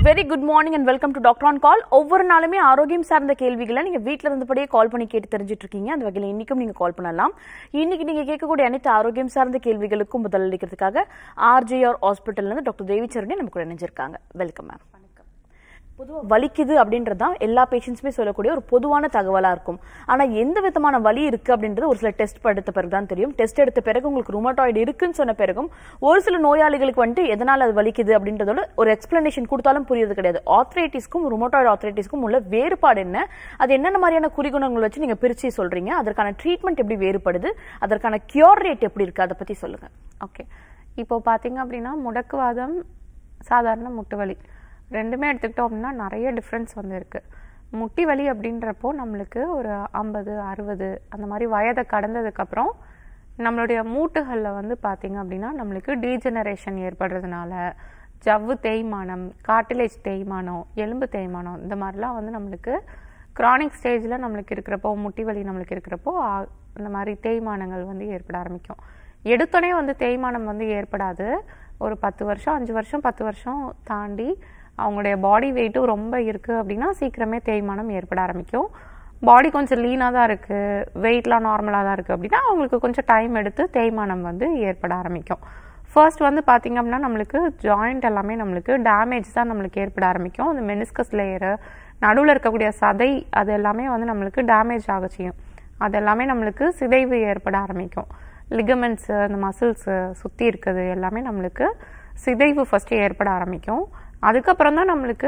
Very good morning and welcome to doctor on call ஒவ்வொரு நாளுமே ஆரோக்கியம் சார்ந்த கேள்விகளை நீங்க வீட்ல இருந்தபடியே கால் பண்ணி கேட்டு தெரிஞ்சிட்டு இருக்கீங்க அந்த வகையில் இன்னைக்கும் நீங்க கால் பண்ணலாம் இன்னைக்கு நீங்க கேட்கக்கூடிய அனைத்து ஆரோக்கியம் சார்ந்த கேள்விகளுக்கும் பதில் அளிக்கிறதுக்காக ஆர்ஜிஆர் ஹாஸ்பிட்டல்ல இருந்து டாக்டர் தேவிச்சரணி நமக்கு கூட இணைஞ்சிருக்காங்க வெல்கம் மேம் பொதுவாக வலிக்குது அப்படின்றது தான் எல்லா பேஷண்ட்ஸுமே சொல்லக்கூடிய ஒரு பொதுவான தகவலாக இருக்கும் ஆனால் எந்த விதமான வலி இருக்குது அப்படின்றது ஒரு சில டெஸ்ட் எடுத்த பிறகு தான் தெரியும் டெஸ்ட் எடுத்த பிறகு உங்களுக்கு ருமட்டாய்டு இருக்குன்னு சொன்ன பிறகும் ஒரு சில நோயாளிகளுக்கு வந்துட்டு எதனால் அது வலிக்குது அப்படின்றதோட ஒரு எக்ஸ்பிளனேஷன் கொடுத்தாலும் புரியுறது கிடையாது ஆத்ரைட்டிஸ்க்கும் ருமட்டாய்டு ஆத்ரைட்டிஸ்க்கும் உள்ள வேறுபாடு என்ன அது என்னென்ன மாதிரியான குறிகுணங்கள் வச்சு நீங்கள் பிரித்து சொல்கிறீங்க அதற்கான ட்ரீட்மெண்ட் எப்படி வேறுபடுது அதற்கான கியூர் ரேட் எப்படி இருக்குது அதை பற்றி சொல்லுங்கள் ஓகே இப்போ பார்த்தீங்க அப்படின்னா முடக்குவாதம் சாதாரண முட்டு வலி ரெண்டுமே எடுத்துக்கிட்டோம் அப்படின்னா நிறைய டிஃப்ரென்ஸ் வந்து இருக்கு முட்டி வலி அப்படின்றப்போ நம்மளுக்கு ஒரு ஐம்பது அறுபது அந்த மாதிரி வயதை கடந்ததுக்கப்புறம் நம்மளுடைய மூட்டுகளில் வந்து பார்த்தீங்க அப்படின்னா நம்மளுக்கு டீஜெனரேஷன் ஏற்படுறதுனால ஜவ்வு தேய்மானம் காட்டிலேஜ் தேய்மானம் எலும்பு தேய்மானம் இந்த மாதிரிலாம் வந்து நம்மளுக்கு க்ரானிக் ஸ்டேஜில் நம்மளுக்கு இருக்கிறப்போ முட்டி வலி நம்மளுக்கு இருக்கிறப்போ ஆ- இந்த மாதிரி தேய்மானங்கள் வந்து ஏற்பட ஆரம்பிக்கும் எடுத்தோடனே வந்து தேய்மானம் வந்து ஏற்படாது ஒரு பத்து வருஷம் அஞ்சு வருஷம் பத்து வருஷம் தாண்டி அவங்களுடைய பாடி வெயிட்டும் ரொம்ப இருக்குது அப்படின்னா சீக்கிரமே தேய்மானம் ஏற்பட ஆரம்பிக்கும் பாடி கொஞ்சம் லீனாக தான் இருக்குது வெயிட்லாம் நார்மலாக தான் இருக்குது அப்படின்னா அவங்களுக்கு கொஞ்சம் டைம் எடுத்து தேய்மானம் வந்து ஏற்பட ஆரம்பிக்கும் ஃபர்ஸ்ட் வந்து பார்த்தீங்க அப்படின்னா நம்மளுக்கு ஜாயிண்ட் எல்லாமே நம்மளுக்கு டேமேஜ் தான் நம்மளுக்கு ஏற்பட ஆரம்பிக்கும் அந்த மெனிஸ்கஸ் லேயரு நடுவில் இருக்கக்கூடிய சதை அது எல்லாமே வந்து நம்மளுக்கு டேமேஜ் ஆக செய்யும் அது எல்லாமே நம்மளுக்கு சிதைவு ஏற்பட ஆரம்பிக்கும் லிகமெண்ட்ஸு அந்த மசில்ஸு சுற்றி இருக்குது எல்லாமே நம்மளுக்கு சிதைவு ஃபஸ்ட்டு ஏற்பட ஆரம்பிக்கும் அதுக்கப்புறம் தான் நம்மளுக்கு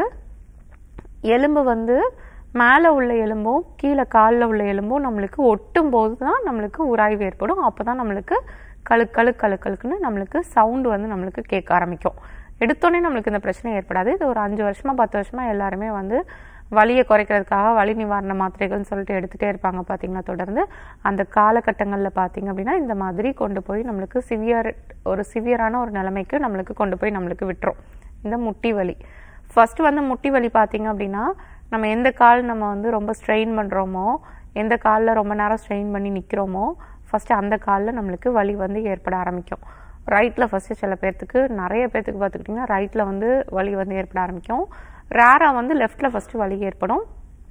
எலும்பு வந்து மேலே உள்ள எலும்பும் கீழே காலில் உள்ள எலும்பும் நம்மளுக்கு ஒட்டும் போது தான் நம்மளுக்கு உராய்வு ஏற்படும் அப்போ தான் நம்மளுக்கு கழு கழு கழு கழுக்குன்னு நம்மளுக்கு சவுண்டு வந்து நம்மளுக்கு கேட்க ஆரம்பிக்கும் எடுத்தோடனே நம்மளுக்கு இந்த பிரச்சனை ஏற்படாது இது ஒரு அஞ்சு வருஷமா பத்து வருஷமா எல்லாருமே வந்து வலியை குறைக்கிறதுக்காக வலி நிவாரண மாத்திரைகள்னு சொல்லிட்டு எடுத்துகிட்டே இருப்பாங்க பார்த்தீங்கன்னா தொடர்ந்து அந்த காலகட்டங்களில் பார்த்தீங்க அப்படின்னா இந்த மாதிரி கொண்டு போய் நம்மளுக்கு சிவியர் ஒரு சிவியரான ஒரு நிலைமைக்கு நம்மளுக்கு கொண்டு போய் நம்மளுக்கு விட்டுரும் இந்த முட்டி வலி ஃபர்ஸ்ட் வந்து முட்டி வலி பார்த்தீங்க அப்படின்னா நம்ம எந்த கால் நம்ம வந்து ரொம்ப ஸ்ட்ரெயின் பண்ணுறோமோ எந்த காலில் ரொம்ப நேரம் ஸ்ட்ரெயின் பண்ணி நிற்கிறோமோ ஃபஸ்ட்டு அந்த காலில் நம்மளுக்கு வலி வந்து ஏற்பட ஆரம்பிக்கும் ரைட்டில் ஃபஸ்ட்டு சில பேர்த்துக்கு நிறைய பேர்த்துக்கு பார்த்துக்கிட்டிங்கன்னா ரைட்டில் வந்து வலி வந்து ஏற்பட ஆரம்பிக்கும் ரேராக வந்து லெஃப்ட்டில் ஃபஸ்ட்டு வலி ஏற்படும்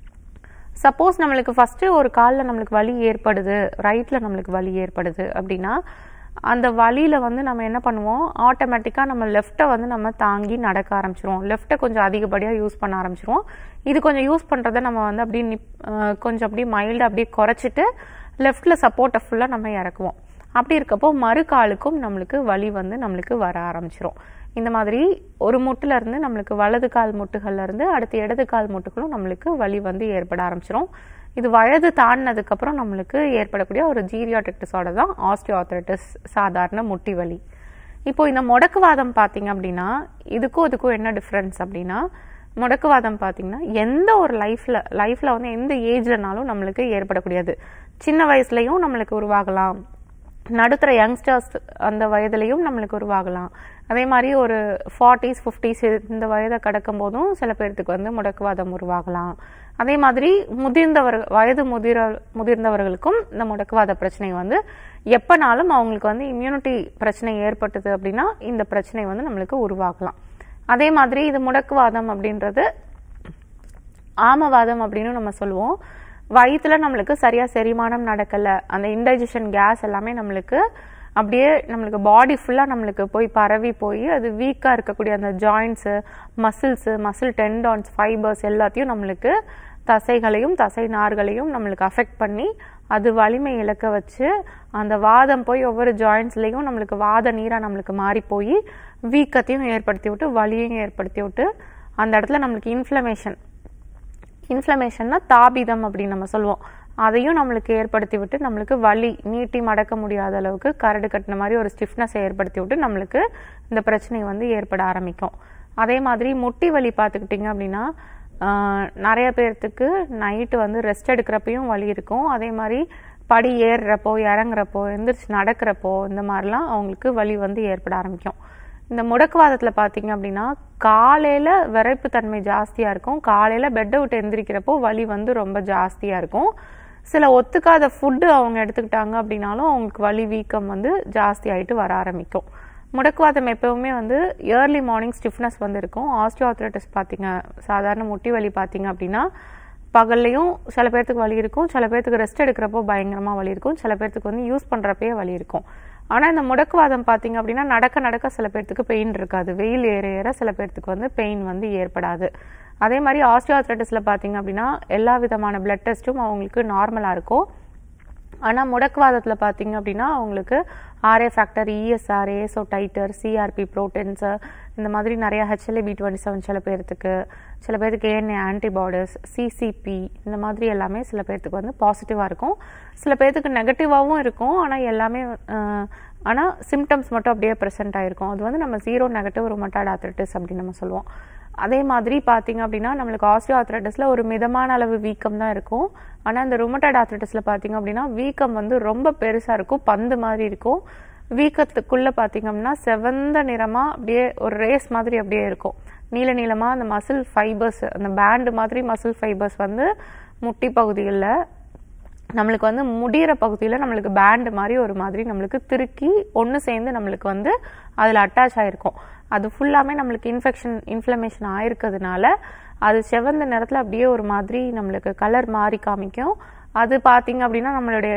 சப்போஸ் நம்மளுக்கு ஃபஸ்ட்டு ஒரு காலில் நம்மளுக்கு வலி ஏற்படுது ரைட்டில் நம்மளுக்கு வலி ஏற்படுது அப்படின்னா அந்த வலியில் வந்து நம்ம என்ன பண்ணுவோம் ஆட்டோமேட்டிக்காக நம்ம லெஃப்ட்டை வந்து நம்ம தாங்கி நடக்க ஆரம்பிச்சிருவோம் லெஃப்ட்டை கொஞ்சம் அதிகப்படியாக யூஸ் பண்ண ஆரம்பிச்சிருவோம் இது கொஞ்சம் யூஸ் பண்ணுறத நம்ம வந்து அப்படியே நிப் அஹ் கொஞ்சம் அப்படியே மைல்டாக அப்படியே குறைச்சிட்டு லெஃப்ட்டில் சப்போர்ட்டை ஃபுல்லாக நம்ம இறக்குவோம் அப்படி இருக்கப்போ மறு காலுக்கும் நம்மளுக்கு வலி வந்து நம்மளுக்கு வர ஆரம்பிச்சிரும் இந்த மாதிரி ஒரு முட்டுல இருந்து நம்மளுக்கு வலது கால் முட்டுகள்ல இருந்து அடுத்து இடது கால் முட்டுகளும் நம்மளுக்கு வலி வந்து ஏற்பட ஆரம்பிச்சிரும் இது வயது தாண்டினதுக்கு அப்புறம் நம்மளுக்கு ஏற்படக்கூடிய ஒரு ஜீரியாட்டிக் டிசார்டர் தான் ஆஸ்டியோஆர்த்ரைட்டிஸ் சாதாரண முட்டி வலி இப்போ இந்த முடக்குவாதம் பார்த்தீங்க அப்படின்னா இதுக்கும் இதுக்கும் என்ன டிஃப்ரென்ஸ் அப்படின்னா முடக்குவாதம் பார்த்தீங்கன்னா எந்த ஒரு லைஃப்ல லைஃப்ல வந்து எந்த ஏஜ்லனாலும் நம்மளுக்கு ஏற்படக்கூடியது சின்ன வயசுலயும் நம்மளுக்கு உருவாகலாம் நடுத்தர யங்ஸ்டர்ஸ் அந்த வயதுலையும் நம்மளுக்கு உருவாகலாம் அதே மாதிரி ஒரு ஃபார்ட்டிஸ் ஃபிஃப்டிஸ் இந்த வயதை கடக்கும் போதும் சில பேர்த்துக்கு வந்து முடக்குவாதம் உருவாகலாம் அதே மாதிரி முதிர்ந்தவர் வயது முதிர முதிர்ந்தவர்களுக்கும் இந்த முடக்குவாத பிரச்சனை வந்து எப்பனாலும் அவங்களுக்கு வந்து இம்யூனிட்டி பிரச்சனை ஏற்பட்டது அப்படின்னா இந்த பிரச்சனை வந்து நம்மளுக்கு உருவாகலாம் அதே மாதிரி இது முடக்குவாதம் அப்படின்றது ஆமவாதம் அப்படின்னு நம்ம சொல்லுவோம் வயிற்றுல நம்மளுக்கு சரியா செரிமானம் நடக்கல அந்த இன்டைஜஷன் கேஸ் எல்லாமே நம்மளுக்கு அப்படியே நம்மளுக்கு பாடி ஃபுல்லா நம்மளுக்கு போய் பரவி போய் அது வீக்கா இருக்கக்கூடிய அந்த joints muscles muscle tendons fibres எல்லாத்தையும் நம்மளுக்கு தசைகளையும் தசை நார்களையும் நம்மளுக்கு அஃபெக்ட் பண்ணி அது வலிமை இழக்க வச்சு அந்த வாதம் போய் ஒவ்வொரு ஜாயின்ஸ்லேயும் நம்மளுக்கு வாத நீராக நம்மளுக்கு மாறி போய் வீக்கத்தையும் ஏற்படுத்தி விட்டு வலியையும் ஏற்படுத்தி விட்டு அந்த இடத்துல நம்மளுக்கு இன்ஃப்ளமேஷன் இன்ஃப்ளமேஷன்னா தாபிதம் அப்படின்னு நம்ம சொல்லுவோம் அதையும் நம்மளுக்கு ஏற்படுத்தி விட்டு நம்மளுக்கு வலி நீட்டி மடக்க முடியாத அளவுக்கு கரடு கட்டின மாதிரி ஒரு ஸ்டிஃப்னஸ் ஏற்படுத்தி விட்டு நம்மளுக்கு இந்த பிரச்சனை வந்து ஏற்பட ஆரம்பிக்கும் அதே மாதிரி முட்டி வலி பார்த்துக்கிட்டிங்க அப்படின்னா ஆஹ், நிறைய பேர்த்துக்கு நைட்டு வந்து ரெஸ்ட் எடுக்கிறப்பையும் வலி இருக்கும் அதே மாதிரி படி ஏறுறப்போ இறங்குறப்போ எந்திரிச்சு நடக்கிறப்போ இந்த மாதிரிலாம் அவங்களுக்கு வலி வந்து ஏற்பட ஆரம்பிக்கும் இந்த முடக்குவாதத்தில் பார்த்தீங்க அப்படின்னா காலையில் விரைப்பு தன்மை ஜாஸ்தியாக இருக்கும் காலையில் பெட்டை விட்டு எந்திரிக்கிறப்போ வலி வந்து ரொம்ப ஜாஸ்தியாக இருக்கும் சில ஒத்துக்காத ஃபுட்டு அவங்க எடுத்துக்கிட்டாங்க அப்படின்னாலும் அவங்களுக்கு வலி வீக்கம் வந்து ஜாஸ்தி ஆயிட்டு வர ஆரம்பிக்கும் முடக்குவாதம் எப்பவுமே வந்து ஏர்லி மார்னிங் ஸ்டிஃப்னஸ் வந்து இருக்கும் ஆஸ்டியோஆர்த்ரைட்டிஸ் பார்த்தீங்க சாதாரண முட்டி வலி பார்த்தீங்க அப்படின்னா பகல்லையும் சில பேர்த்துக்கு வலி இருக்கும் சில பேர்த்துக்கு ரெஸ்ட் எடுக்கிறப்போ பயங்கரமாக வலி இருக்கும் சில பேர்த்துக்கு வந்து யூஸ் பண்ணுறப்பயே வலி இருக்கும் ஆனால் இந்த முடக்குவாதம் பார்த்தீங்க அப்படின்னா நடக்க நடக்க சில பேர்த்துக்கு பெயின் இருக்காது வெயில் ஏற ஏற சில பேர்த்துக்கு வந்து பெயின் வந்து ஏற்படாது அதே மாதிரி ஆஸ்டியோஆர்த்ரைட்டிஸில் பார்த்தீங்க அப்படின்னா எல்லா விதமான பிளட் டெஸ்ட்டும் அவங்களுக்கு நார்மலாக இருக்கும் ஆனால் முடக்குவாதத்தில் பார்த்தீங்க அப்படின்னா அவங்களுக்கு RA factor ESR ASO titre CRP proteins இந்த மாதிரி நிறைய ஹெச்எல்ஏ பி டுவெண்ட்டி செவன் சில பேர்த்துக்கு சில பேர்த்துக்கு ஏஎன்ஏ ஆன்டிபாடிஸ் சிசிபி இந்த மாதிரி எல்லாமே சில பேர்த்துக்கு வந்து பாசிட்டிவாக இருக்கும் சில பேர்த்துக்கு நெகட்டிவாகவும் இருக்கும் ஆனால் எல்லாமே ஆனால் சிம்டம்ஸ் மட்டும் அப்படியே ப்ரெசென்ட் ஆகிருக்கும் அது வந்து நம்ம ஜீரோ நெகட்டிவ் ரொமட்டாய்டு ஆர்த்ரைட்டிஸ் அப்படின்னு நம்ம சொல்லுவோம் அதே மாதிரி பார்த்தீங்க அப்படின்னா நம்மளுக்கு ஆஸ்டியோ ஆர்த்ரைட்டிஸில் ஒரு மிதமான அளவு வீக்கம் தான் இருக்கும் ஆனால் இந்த ருமட்டாய்டு ஆர்த்ரைட்டிஸில் பார்த்தீங்க அப்படின்னா வீக்கம் வந்து ரொம்ப பெருசாக இருக்கும் பந்து மாதிரி இருக்கும் வீக்கத்துக்குள்ளே பார்த்தீங்க அப்படின்னா செவந்த நிறமாக அப்படியே ஒரு ரேஸ் மாதிரி அப்படியே இருக்கும் நீல நீளமாக அந்த மசில் ஃபைபர்ஸ் அந்த பேண்டு மாதிரி மசில் ஃபைபர்ஸ் வந்து முட்டி பகுதிகளில் நம்மளுக்கு வந்து முடிகிற பகுதியில் நம்மளுக்கு பேண்டு மாதிரி ஒரு மாதிரி நம்மளுக்கு திருக்கி ஒன்று சேர்ந்து நம்மளுக்கு வந்து அதில் அட்டாச் ஆகிருக்கும் அது ஃபுல்லாமே நம்மளுக்கு இன்ஃபெக்ஷன் இன்ஃப்ளமேஷன் ஆயிருக்கிறதுனால அது செவந்த நேரத்தில் அப்படியே ஒரு மாதிரி நம்மளுக்கு கலர் மாறி காமிக்கும் அது பார்த்தீங்க அப்படின்னா நம்மளுடைய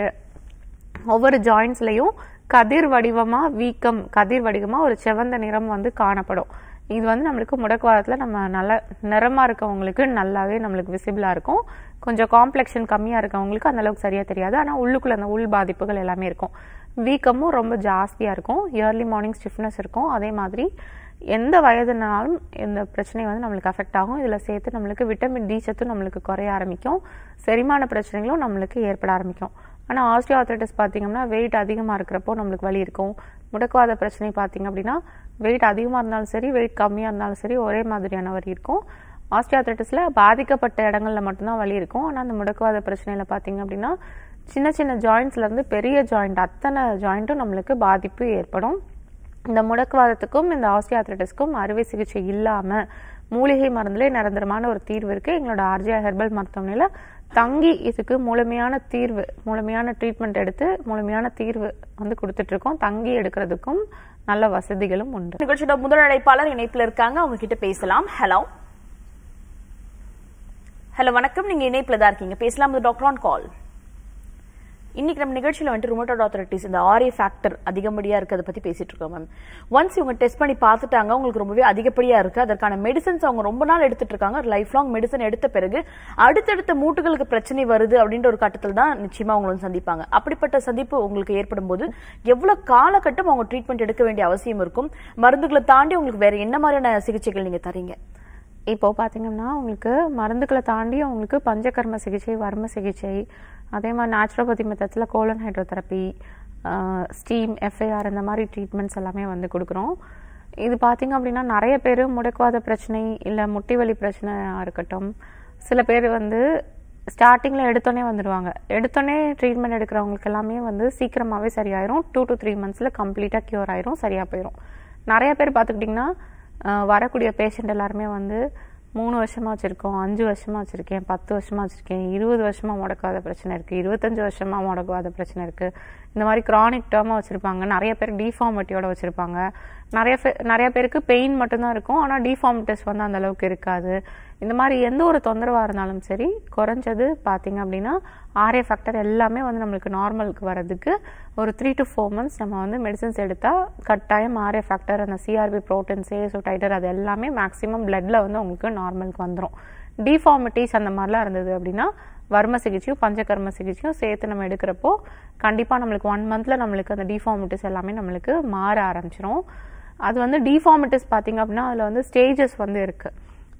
ஒவ்வொரு ஜாயின்ஸ்லையும் கதிர் வடிவமாக வீக்கம் கதிர் வடிவமாக ஒரு செவந்த நிறம் வந்து காணப்படும் இது வந்து நம்மளுக்கு முடக்குவாதத்தில் நம்ம நல்ல நிறமாக இருக்கவங்களுக்கு நல்லாவே நம்மளுக்கு விசிபிளாக இருக்கும் கொஞ்சம் காம்ப்ளெக்ஷன் கம்மியாக இருக்கவங்களுக்கு அந்த அளவுக்கு சரியாக தெரியாது ஆனால் உள்ளுக்குள்ள அந்த உள் பாதிப்புகள் எல்லாமே இருக்கும் வீக்கமும் ரொம்ப ஜாஸ்தியாக இருக்கும் இயர்லி மார்னிங் ஸ்டிஃப்னஸ் இருக்கும் அதே மாதிரி எந்த வயதுனாலும் இந்த பிரச்சனை வந்து நம்மளுக்கு அஃபெக்ட் ஆகும் இதில் சேர்த்து நம்மளுக்கு விட்டமின் டி சத்தும் நம்மளுக்கு குறைய ஆரம்பிக்கும் செரிமான பிரச்சனைகளும் நம்மளுக்கு ஏற்பட ஆரம்பிக்கும் ஆனால் ஆஸ்டியோ ஆர்த்ரைட்டிஸ் பார்த்தீங்கன்னா வெயிட் அதிகமாக இருக்கிறப்போ நம்மளுக்கு வலி இருக்கும் முடக்குவாத பிரச்சனை பார்த்தீங்க அப்படின்னா வெயிட் அதிகமாக இருந்தாலும் சரி வெயிட் கம்மியாக இருந்தாலும் சரி ஒரே மாதிரியான வலி இருக்கும் ஆஸ்டியோஆர்த்ரைட்டிஸில் பாதிக்கப்பட்ட இடங்கள்ல மட்டும்தான் வலி இருக்கும் ஆனால் அந்த முடக்குவாத பிரச்சனையில் பார்த்தீங்க அப்படின்னா சின்ன சின்ன ஜாயின்ஸ்லேருந்து பெரிய ஜாயிண்ட் அத்தனை ஜாயிண்ட்டும் நம்மளுக்கு பாதிப்பு ஏற்படும் இந்த முடக்குவாதத்துக்கும் இந்த ஆஸ்டியோஆர்த்ரைட்டிஸ்க்கும் அறுவை சிகிச்சை இல்லாமல் மூலிகை மருந்துலே நிரந்தரமான ஒரு தீர்வு இருக்குது எங்களோட ஆர்ஜியா ஹெர்பல் மருத்துவமனையில் தங்கி இதுக்கு முழுமையான தீர்வு முழுமையான ட்ரீட்மெண்ட் எடுத்து முழுமையான தீர்வு வந்து கொடுத்துட்ருக்கோம் தங்கி எடுக்கிறதுக்கும் நல்ல வசதிகளும் உண்டு நிகழ்ச்சியோட முதல் அழைப்பாளர் இணைப்புல இருக்காங்க அவங்க கிட்ட பேசலாம் ஹலோ ஹலோ வணக்கம் நீங்க இணைப்புல தான் இருக்கீங்க பேசலாம் டாக்டர் ஆன் கால் இன்னைக்கு நம்ம நிகழ்ச்சியில வந்துட்டு ருமட்டோட் ஆத்தரைட்டிஸ் இந்த ஆர்ஏ ஃபேக்டர் அதிகப்படியா இருக்கு அதை பத்தி பேசிட்டு இருக்கோம் மேம் ஒன்ஸ் இவங்க டெஸ்ட் பண்ணி பார்த்துட்டாங்க உங்களுக்கு ரொம்பவே அதிகப்படியா இருக்கு அதற்கான மெடிசன்ஸ் அவங்க ரொம்ப நாள் எடுத்துட்டு இருக்காங்க லைஃப் லாங் மெடிசன் எடுத்த பிறகு அடுத்தடுத்த மூட்டுகளுக்கு பிரச்சனை வருது அப்படின்ற ஒரு கட்டத்தில் தான் நிச்சயமா அவங்களும் சந்திப்பாங்க அப்படிப்பட்ட சந்திப்பு உங்களுக்கு ஏற்படும் போது எவ்வளவு காலகட்டம் அவங்க ட்ரீட்மெண்ட் எடுக்க வேண்டிய அவசியம் இருக்கும் மருந்துகளை தாண்டி உங்களுக்கு வேற என்ன மாதிரியான சிகிச்சைகள் நீங்க தரீங்க இப்போ பார்த்தீங்கன்னா உங்களுக்கு மருந்துகளை தாண்டி அவங்களுக்கு பஞ்சகர்ம சிகிச்சை வர்ம சிகிச்சை அதே மாதிரி நேச்சுரோபதி மெத்தட்ஸில் கோலன் ஹைட்ரோதெரப்பி ஸ்டீம் எஃப்ஐஆர் இந்த மாதிரி ட்ரீட்மெண்ட்ஸ் எல்லாமே வந்து கொடுக்குறோம் இது பார்த்தீங்க அப்படின்னா நிறைய பேர் முடக்குவாத பிரச்சனை இல்லை முட்டி வலி பிரச்சனையாக இருக்கட்டும் சில பேர் வந்து ஸ்டார்டிங்கில் எடுத்தோன்னே வந்துடுவாங்க எடுத்தோன்னே ட்ரீட்மெண்ட் எடுக்கிறவங்களுக்கு எல்லாமே வந்து சீக்கிரமாகவே சரியாயிரும் டூ டு த்ரீ மந்த்ஸில் கம்ப்ளீட்டாக க்யூர் ஆயிரும் சரியாக போயிடும் நிறைய பேர் பார்த்துக்கிட்டிங்கன்னா ஆஹ் வரக்கூடிய பேஷண்ட் எல்லாருமே வந்து மூணு வருஷமா வச்சிருக்கோம் அஞ்சு வருஷமா வச்சிருக்கேன் பத்து வருஷமா வச்சிருக்கேன் இருபது வருஷமா முடக்காத பிரச்சனை இருக்கு இருபத்தஞ்சு வருஷமா முடக்காத பிரச்சனை இருக்கு இந்த மாதிரி கிரானிக் டேர்மா வச்சிருப்பாங்க நிறைய பேர் டிஃபார்மிட்டியோட வச்சிருப்பாங்க நிறைய பே- நிறைய பேருக்கு பெயின் மட்டும்தான் இருக்கும் ஆனால் டிஃபார்மிட்டிஸ் வந்து அந்த அளவுக்கு இருக்காது இந்த மாதிரி எந்த ஒரு தொந்தரவாக இருந்தாலும் சரி குறைஞ்சது பார்த்தீங்க அப்படின்னா ஆர்ஏ ஃபேக்டர் எல்லாமே வந்து நம்மளுக்கு நார்மலுக்கு வரதுக்கு ஒரு த்ரீ டு ஃபோர் மந்த்ஸ் நம்ம வந்து மெடிசன்ஸ் எடுத்தால் கட்டாயம் ஆர்ஏ ஃபேக்டர் அந்த சிஆர்பி ப்ரோட்டீன்ஸ் ஏசோ டைட்டர் அது எல்லாமே மேக்ஸிமம் பிளட்ல வந்து உங்களுக்கு நார்மலுக்கு வந்துடும் டிஃபார்மிட்டிஸ் அந்த மாதிரிலாம் இருந்தது அப்படின்னா வர்ம சிகிச்சையும் பஞ்சகர்ம சிகிச்சையும் சேர்த்து நம்ம எடுக்கிறப்போ கண்டிப்பாக நம்மளுக்கு ஒன் மந்த்தில் நம்மளுக்கு அந்த டிஃபார்மிட்டிஸ் எல்லாமே நம்மளுக்கு மாற ஆரம்பிச்சிரும் அது வந்து டிஃபார்மிட்டிஸ் பார்த்தீங்க அப்படின்னா அதில் வந்து ஸ்டேஜஸ் வந்து இருக்குது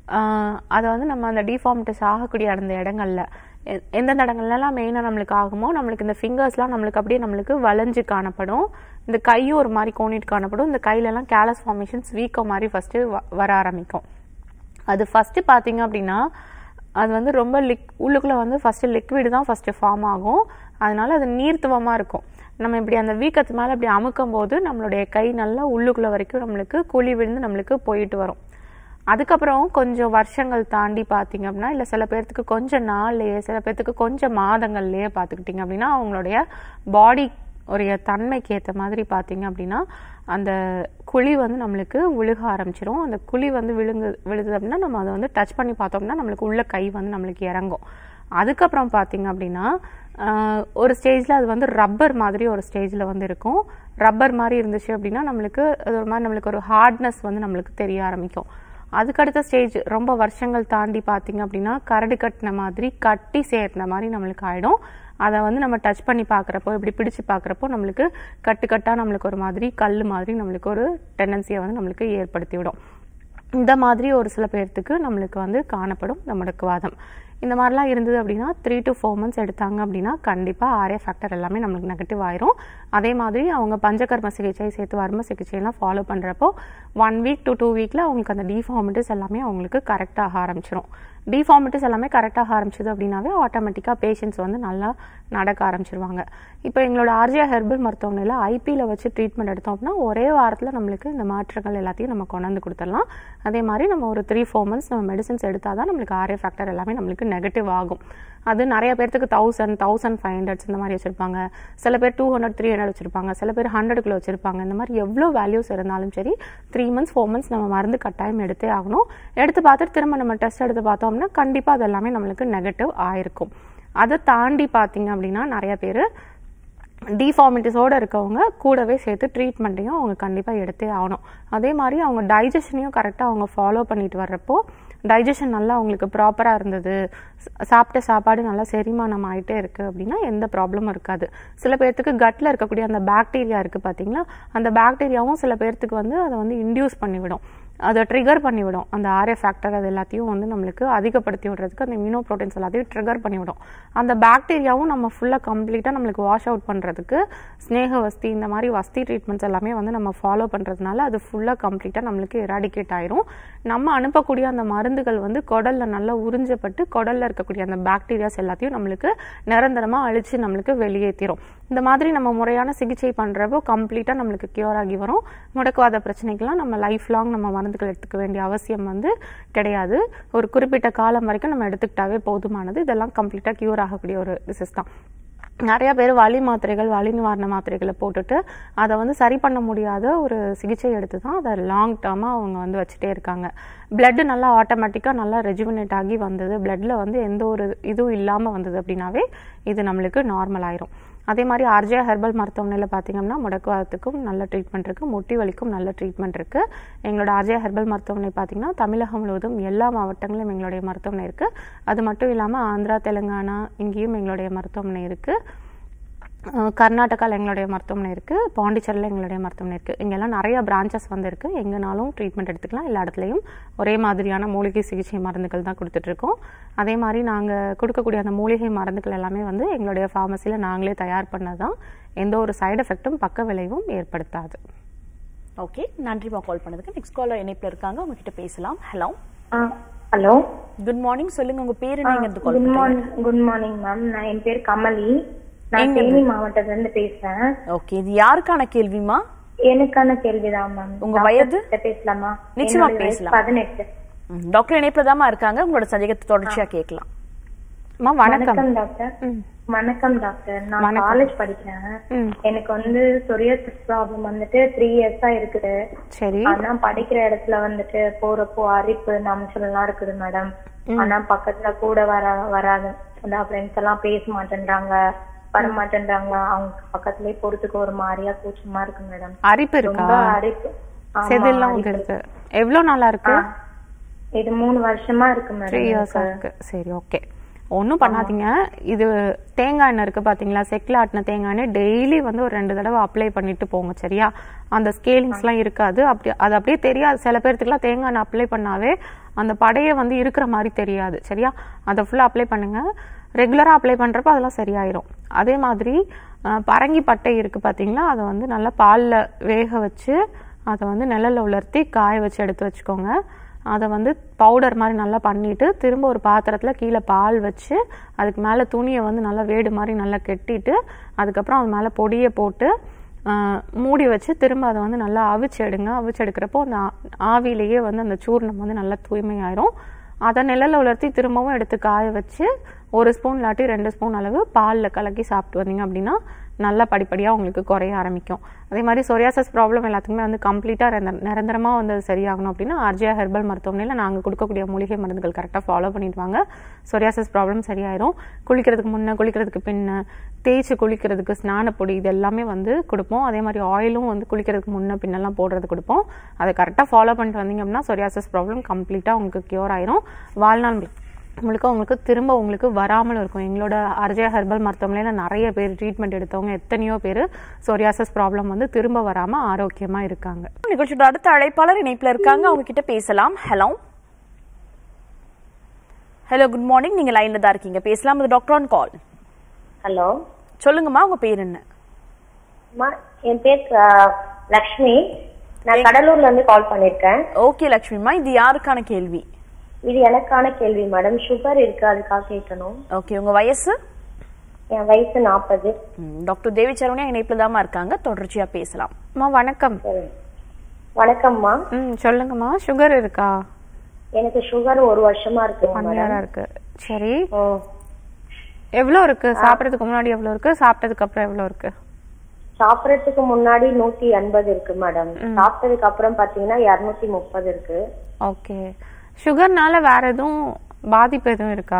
அதை வந்து நம்ம அந்த டிஃபார்மிட்டிஸ் ஆகக்கூடிய அந்த இடங்கள்ல எ- எந்தெந்த இடங்கள்லாம் மெயினாக நம்மளுக்கு ஆகுமோ நம்மளுக்கு இந்த ஃபிங்கர்ஸ்லாம் நம்மளுக்கு அப்படியே நம்மளுக்கு வளைஞ்சு காணப்படும் இந்த கையும் ஒரு மாதிரி கோணிட்டு காணப்படும் இந்த கையிலலாம் கேலஸ் ஃபார்மேஷன்ஸ் வீக்கம் மாதிரி ஃபஸ்ட்டு வர ஆரம்பிக்கும் அது ஃபஸ்ட்டு பார்த்தீங்க அப்படின்னா அது வந்து ரொம்ப லிக் உள்ளுக்குள்ளே வந்து ஃபஸ்ட்டு லிக்விட் தான் ஃபஸ்ட்டு ஃபார்ம் ஆகும் அதனால அது நீர்த்துவமாக இருக்கும் நம்ம இப்படி அந்த வீக்கத்து மேலே இப்படி அமுக்கும் போது நம்மளுடைய கை நல்லா உள்ளுக்குள்ளே வரைக்கும் நம்மளுக்கு குழி விழுந்து நம்மளுக்கு போயிட்டு வரும் அதுக்கப்புறம் கொஞ்சம் வருஷங்கள் தாண்டி பார்த்தீங்க அப்படின்னா இல்லை சில பேர்த்துக்கு கொஞ்சம் நாள்லயே சில பேர்த்துக்கு கொஞ்சம் மாதங்கள்லயே பார்த்துக்கிட்டிங்க அப்படின்னா அவங்களுடைய பாடி உடைய தன்மைக்கு ஏற்ற மாதிரி பார்த்தீங்க அப்படின்னா அந்த குழி வந்து நம்மளுக்கு விழுக ஆரம்பிச்சிரும் அந்த குழி வந்து விழுங்கு விழுது அப்படின்னா நம்ம அதை வந்து டச் பண்ணி பார்த்தோம்னா நம்மளுக்கு உள்ள கை வந்து நம்மளுக்கு இறங்கும் அதுக்கப்புறம் பார்த்தீங்க அப்படின்னா ஆஹ், ஒரு ஸ்டேஜில் அது வந்து ரப்பர் மாதிரி ஒரு ஸ்டேஜில் வந்து இருக்கும் ரப்பர் மாதிரி இருந்துச்சு அப்படின்னா நம்மளுக்கு அது ஒரு மாதிரி நம்மளுக்கு ஒரு ஹார்ட்னஸ் வந்து நம்மளுக்கு தெரிய ஆரம்பிக்கும் அதுக்கடுத்த ஸ்டேஜ் ரொம்ப வருஷங்கள் தாண்டி பார்த்தீங்க அப்படின்னா கரடு கட்டின மாதிரி கட்டி சேர்ந்த மாதிரி நம்மளுக்கு ஆயிடும் அதை வந்து நம்ம டச் பண்ணி பார்க்குறப்போ இப்படி பிடிச்சு பார்க்குறப்போ நம்மளுக்கு கட்டு கட்டாக நம்மளுக்கு ஒரு மாதிரி கல் மாதிரி நம்மளுக்கு ஒரு டெண்டன்சியை வந்து நம்மளுக்கு ஏற்படுத்தி விடும் இந்த மாதிரி ஒரு சில பேர்த்துக்கு நம்மளுக்கு வந்து காணப்படும் இந்த முடக்குவாதம் இந்த மாதிரிலாம் இருந்தது அப்படின்னா த்ரீ டு ஃபோர் மந்த்ஸ் எடுத்தாங்க அப்படின்னா கண்டிப்பாக ஆர்ஏ ஃபேக்டர் எல்லாமே நம்மளுக்கு நெகட்டிவ் ஆயிரும் அதே மாதிரி அவங்க பஞ்சகர்ம சிகிச்சை சேர்த்து வர்ம சிகிச்சைலாம் ஃபாலோ பண்ணுறப்போ ஒன் வீக் டு டூ வீக்கில் அவங்களுக்கு அந்த டிஃபார்மிட்டிஸ் எல்லாமே அவங்களுக்கு கரெக்டாக ஆரம்பிச்சிரும் டிஃபார்மிட்டிஸ் எல்லாமே கரெக்டாக ஆரம்பிச்சது அப்படின்னாவே ஆட்டோமேட்டிக்காக பேஷண்ட்ஸ் வந்து நல்லா நடக்க ஆரம்பிச்சிருவாங்க இப்போ எங்களோட ஆர்ஜியா ஹெர்பல் மருத்துவமனையில் ஐபியில் வச்சு ட்ரீட்மெண்ட் எடுத்தோம் அப்படின்னா ஒரே வாரத்தில் நம்மளுக்கு இந்த மாற்றங்கள் எல்லாத்தையும் நம்ம கொண்டாந்து கொடுத்துடலாம் அதே மாதிரி நம்ம ஒரு த்ரீ ஃபோர் மந்த்ஸ் நம்ம மெடிசன்ஸ் எடுத்தால் தான் நம்மளுக்கு ஆர்ஏ ஃபேக்டர் எல்லாமே நம்மளுக்கு நெகட்டிவ் ஆகும் அது நிறைய பேர்த்துக்கு தௌசண்ட் தௌசண்ட் ஃபைவ் ஹண்ட்ரட்ஸ் இந்த மாதிரி வச்சிருப்பாங்க சில பேர் டூ ஹண்ட்ரட் த்ரீ ஹண்ட்ரட் வச்சிருப்பாங்க சில பேர் ஹண்ட்ரடுக்குள்ள வச்சிருப்பாங்க இந்த மாதிரி எவ்வளோ வேல்யூஸ் இருந்தாலும் சரி த்ரீ மந்த்ஸ் ஃபோர் மந்த்ஸ் நம்ம மருந்து கட்டாயம் எடுத்தே ஆகணும் எடுத்து பார்த்துட்டு திரும்ப நம்ம டெஸ்ட் எடுத்து பார்த்தோம்னா கண்டிப்பாக அது எல்லாமே நம்மளுக்கு நெகட்டிவ் ஆயிருக்கும் அதை தாண்டி பார்த்தீங்க அப்படின்னா நிறைய பேர் டிஃபார்மிட்டிஸோட இருக்கவங்க கூடவே சேர்த்து ட்ரீட்மெண்ட்டையும் அவங்க கண்டிப்பாக எடுத்தே ஆகணும் அதே மாதிரி அவங்க டைஜஷனையும் கரெக்டாக அவங்க ஃபாலோ பண்ணிட்டு வர்றப்போ டைஜஷன் நல்லா அவங்களுக்கு ப்ராப்பராக இருந்தது ச- சாப்பிட்ட சாப்பாடு நல்லா செரிமானம் ஆயிட்டே இருக்கு அப்படின்னா எந்த ப்ராப்ளமும் இருக்காது சில பேர்த்துக்கு கட்டில் இருக்கக்கூடிய அந்த பாக்டீரியா இருக்கு பார்த்தீங்களா அந்த பாக்டீரியாவும் சில பேர்த்துக்கு வந்து அதை வந்து இன்டியூஸ் பண்ணிவிடும் அதை ட்ரிகர் பண்ணிவிடும் அந்த ஆர்ஏ ஃபேக்டர் அது எல்லாத்தையும் வந்து நம்மளுக்கு அதிகப்படுத்தி விடுறதுக்கு அந்த இம்யூனோ ப்ரோட்டீன்ஸ் எல்லாத்தையும் ட்ரிகர் பண்ணிவிடும் அந்த பாக்டீரியாவும் நம்ம ஃபுல்லாக கம்ப்ளீட்டாக நம்மளுக்கு வாஷ் அவுட் பண்ணுறதுக்கு ஸ்னேக வஸ்தி இந்த மாதிரி வஸ்தி ட்ரீட்மெண்ட்ஸ் எல்லாமே வந்து நம்ம ஃபாலோ பண்ணுறதுனால அது ஃபுல்லாக கம்ப்ளீட்டாக நம்மளுக்கு எராடிகேட் ஆயிரும் நம்ம அனுப்பக்கூடிய அந்த மருந்துகள் வந்து குடல்ல நல்லா உறிஞ்சப்பட்டு குடல்ல இருக்கக்கூடிய அந்த பாக்டீரியாஸ் எல்லாத்தையும் நம்மளுக்கு நிரந்தரமாக அழிச்சு நம்மளுக்கு வெளியேற்றிரும் இந்த மாதிரி நம்ம முறையான சிகிச்சை பண்ணுறப்போ கம்ப்ளீட்டாக நம்மளுக்கு கியூர் ஆகி வரும் முடக்குவாத பிரச்சனைக்கெல்லாம் நம்ம லைஃப் லாங் நம்ம மருந்துகள் எடுத்துக்க வேண்டிய அவசியம் வந்து கிடையாது ஒரு குறிப்பிட்ட காலம் வரைக்கும் நம்ம எடுத்துக்கிட்டாவே போதுமானது இதெல்லாம் கம்ப்ளீட்டாக கியூர் ஆகக்கூடிய ஒரு டிசீஸ் தான் நிறைய பேர் வலி மாத்திரைகள் வலி நிவாரண மாத்திரைகளை போட்டுட்டு அதை வந்து சரி பண்ண முடியாத ஒரு சிகிச்சை எடுத்து தான் அதை லாங் டேர்மாக அவங்க வந்து வச்சுட்டே இருக்காங்க blood நல்லா ஆட்டோமேட்டிக்காக நல்லா ரெஜுமினேட் ஆகி வந்தது bloodல வந்து எந்த ஒரு இதுவும் இல்லாமல் வந்தது அப்படின்னாவே இது நம்மளுக்கு நார்மல் ஆயிரும் அதே மாதிரி ஆர்ஜே ஹெர்பல் மருத்துவமனையில் பார்த்தீங்கன்னா முடக்குவாதத்துக்கும் நல்ல ட்ரீட்மெண்ட் இருக்குது முட்டி வலிக்கும் நல்ல ட்ரீட்மெண்ட் இருக்குது எங்களோட ஆர்ஜே ஹெர்பல் மருத்துவமனை பார்த்தீங்கன்னா தமிழகம் முழுவதும் எல்லா மாவட்டங்களிலும் எங்களுடைய மருத்துவமனை இருக்குது அது மட்டும் இல்லாமல் ஆந்திரா தெலுங்கானா இங்கேயும் எங்களுடைய மருத்துவமனை இருக்குது அஹ் கர்நாடகாவில் எங்களுடைய மருத்துவமனை இருக்குது பாண்டிச்சேரியில் எங்களுடைய மருத்துவமனை இருக்குது இங்கெல்லாம் நிறைய பிரான்ச்சஸ் வந்து இருக்குது எங்கேனாலும் ட்ரீட்மெண்ட் எடுத்துக்கலாம் எல்லா இடத்துலையும் ஒரே மாதிரியான மூலிகை சிகிச்சை மருந்துகள் தான் கொடுத்துட்ருக்கோம் அதே மாதிரி நாங்கள் கொடுக்கக்கூடிய அந்த மூலிகை மருந்துகள் எல்லாமே வந்து எங்களுடைய ஃபார்மசியில் நாங்களே தயார் பண்ணது தான் எந்த ஒரு சைடு எஃபெக்ட்டும் பக்க விளைவும் ஏற்படுத்தாது ஓகே நன்றிமா கால் பண்ணதுக்கு நெக்ஸ்ட் காலர் இணைப்புல இருக்காங்க உங்ககிட்ட பேசலாம் ஹலோ ஹலோ குட் மார்னிங் சொல்லுங்க உங்க பேரு நீங்க இருந்து கால் குட் பண்றீங்க மார்னிங் குட் மார்னிங் மேம் நான் என் பேர் கமலி நான் தேனி மாவட்டத்துல இருந்து பேசுறேன் ஓகே இது யாருக்கான கேள்விமா எனக்கான கேள்விதான் மேம் உங்க வயது? பேசலாமா நிச்சயமா என்னோட வயசு பேசலாம். பதினெட்டு ம், டாக்டர் இணைப்புல தாமா இருக்காங்க உங்களோட சந்தேகத்தை தொடர்ச்சியா கேட்கலாம் அம்மா வணக்கம் வணக்கம் டாக்டர் ம் வணக்கம் டாக்டர் நான் வணக்கம். காலேஜ் படிக்கிறேன் ம் எனக்கு வந்து சொரியாசிஸ் ப்ராப்ளம் வந்துட்டு த்ரீ இயர்ஸா இருக்குது சரி ஆனா படிக்கிற இடத்துல வந்துட்டு போறப்போ அரிப்பு நம்சல் எல்லாம் இருக்குது மேடம் ஆனா பக்கத்துல கூட வர வராது அதான் ஃப்ரெண்ட்ஸ் எல்லாம் பேச மாட்டேன்றாங்க வர மாட்டேன்றாங்க அவங்க பக்கத்துலயே போறதுக்கு ஒரு மாதிரியா கூச்சமா இருக்கு மேடம் அரிப்பு இருக்கா ரொம்ப அரிப்பு ஆமா, செதில்லாம் அரிப்பு. இருக்கு எவ்வளோ நாளா இருக்கு ஆ. இது மூணு வருஷமா இருக்கு த்ரீ மேடம் இயர்ஸா இருக்கு சரி ஓகே ஒன்றும் பண்ணாதீங்க இது தேங்காய் எண்ணெய் இருக்கு பாத்தீங்களா செக்கில் ஆட்டின தேங்காய் எண்ணெய் டெய்லி வந்து ஒரு ரெண்டு தடவை அப்ளை பண்ணிட்டு போங்க சரியா அந்த ஸ்கேலிங்ஸ்லாம் இருக்காது அப்படி அது அப்படியே தெரியாது சில பேர்த்துக்குலாம் தேங்காய் எண்ணெய் அப்ளை பண்ணாவே அந்த படையே வந்து இருக்கிற மாதிரி தெரியாது சரியா அதை ஃபுல்லாக அப்ளை பண்ணுங்க ரெகுலராக அப்ளை பண்ணுறப்ப அதெல்லாம் சரியாயிரும் அதே மாதிரி அஹ், பரங்கி பட்டை இருக்கு பாத்தீங்களா அதை வந்து நல்லா பாலில் வேக வச்சு அதை வந்து நிழல்ல உலர்த்தி காய வச்சு எடுத்து வச்சுக்கோங்க அதை வந்து பவுடர் மாதிரி நல்லா பண்ணிட்டு திரும்ப ஒரு பாத்திரத்தில் கீழே பால் வச்சு அதுக்கு மேலே துணியை வந்து நல்லா வேடு மாதிரி நல்லா கெட்டிட்டு அதுக்கப்புறம் அது மேலே பொடியை போட்டு ஆஹ், மூடி வச்சு திரும்ப அதை வந்து நல்லா அவிச்சு எடுங்க அவிச்சு எடுக்கிறப்போ அந்த ஆ- ஆவியிலேயே வந்து அந்த சூர்ணம் வந்து நல்லா தூய்மையாயிரும் அதை நிழல்ல உலர்த்தி திரும்பவும் எடுத்து காய வச்சு ஒரு ஸ்பூன் இல்லாட்டி ரெண்டு ஸ்பூன் அளவு பாலில் கலக்கி சாப்பிட்டு வந்தீங்க அப்படின்னா நல்லா படிப்படியாக உங்களுக்கு குறைய ஆரம்பிக்கும் அதே மாதிரி சொரியாசஸ் ப்ராப்ளம் எல்லாத்துக்குமே வந்து கம்ப்ளீட்டாக நிரந்தரமாக வந்து அது சரியாகணும் அப்படின்னா ஆர்ஜியா ஹெர்பல் மருத்துவமனையில் நாங்கள் கொடுக்கக்கூடிய மூலிகை மருந்துகள் கரெக்டாக ஃபாலோ பண்ணிட்டு வாங்க சொரியாசஸ் ப்ராப்ளம் சரியாயிரும் குளிக்கிறதுக்கு முன்னே குளிக்கிறதுக்கு பின்ன தேய்ச்சி குளிக்கிறதுக்கு ஸ்நானப்பொடி இது எல்லாமே வந்து கொடுப்போம் அதே மாதிரி ஆயிலும் வந்து குளிக்கிறதுக்கு முன்ன பின்னெல்லாம் போடுறது கொடுப்போம் அதை கரெக்டாக ஃபாலோ பண்ணிட்டு வந்தீங்க அப்படின்னா சொரியாசஸ் ப்ராப்ளம் கம்ப்ளீட்டாக உங்களுக்கு க்யூர் ஆயிரும் வாழ்நாள் உங்களுக்கு உங்களுக்கு திரும்ப உங்களுக்கு வராமல் இருக்கும் எங்களோட அர்ஜயா ஹெர்பல் மருத்துவமனையில் நிறைய பேர் ட்ரீட்மெண்ட் எடுத்தவங்க எத்தனையோ பேர் சொரியாசஸ் ப்ராப்ளம் வந்து திரும்ப வராமல் ஆரோக்கியமாக இருக்காங்க நிகழ்ச்சியோட அடுத்த அழைப்பாளர் இணைப்புல இருக்காங்க அவங்க கிட்ட பேசலாம் ஹலோ ஹலோ குட் மார்னிங் நீங்க லைன்ல தான் இருக்கீங்க பேசலாம் இது டாக்டர் ஆன் கால் ஹலோ சொல்லுங்கம்மா உங்க பேர் என்ன அம்மா என் பேர் அஹ், லக்ஷ்மி நான் கடலூர்ல இருந்து கால் பண்ணிருக்கேன் ஓகே லட்சுமிமா இது யாருக்கான கேள்வி இது எனக்கான கேள்வி மேடம் சுகர் இருக்கு அதுக்காக கேட்கணும் ஓகே உங்க வயசு என் வயசு நாற்பது ம், டாக்டர் தேவி சரவணியா இணைப்புல தாமா இருக்காங்க தொடர்ச்சியா பேசலாம் அம்மா வணக்கம் வணக்கம்மா ம் சொல்லுங்கம்மா சுகர் இருக்கா எனக்கு சுகர் ஒரு வருஷமா இருக்குங்க ஒன் மேடம் இயரா இருக்கு சரி ஓ எவ்வளோ இருக்கு சாப்பிட்றதுக்கு முன்னாடி எவ்வளோ இருக்கு சாப்பிட்டதுக்கு அப்புறம் எவ்வளோ இருக்கு சாப்பிடறதுக்கு முன்னாடி நூத்தி எண்பது இருக்கு மேடம் சாப்பிட்டதுக்கு அப்புறம் பாத்தீங்கன்னா இருநூத்தி முப்பது இருக்கு ஓகே சுகர்னால வேற எதுவும் பாதிப்பு எதுவும் இருக்கா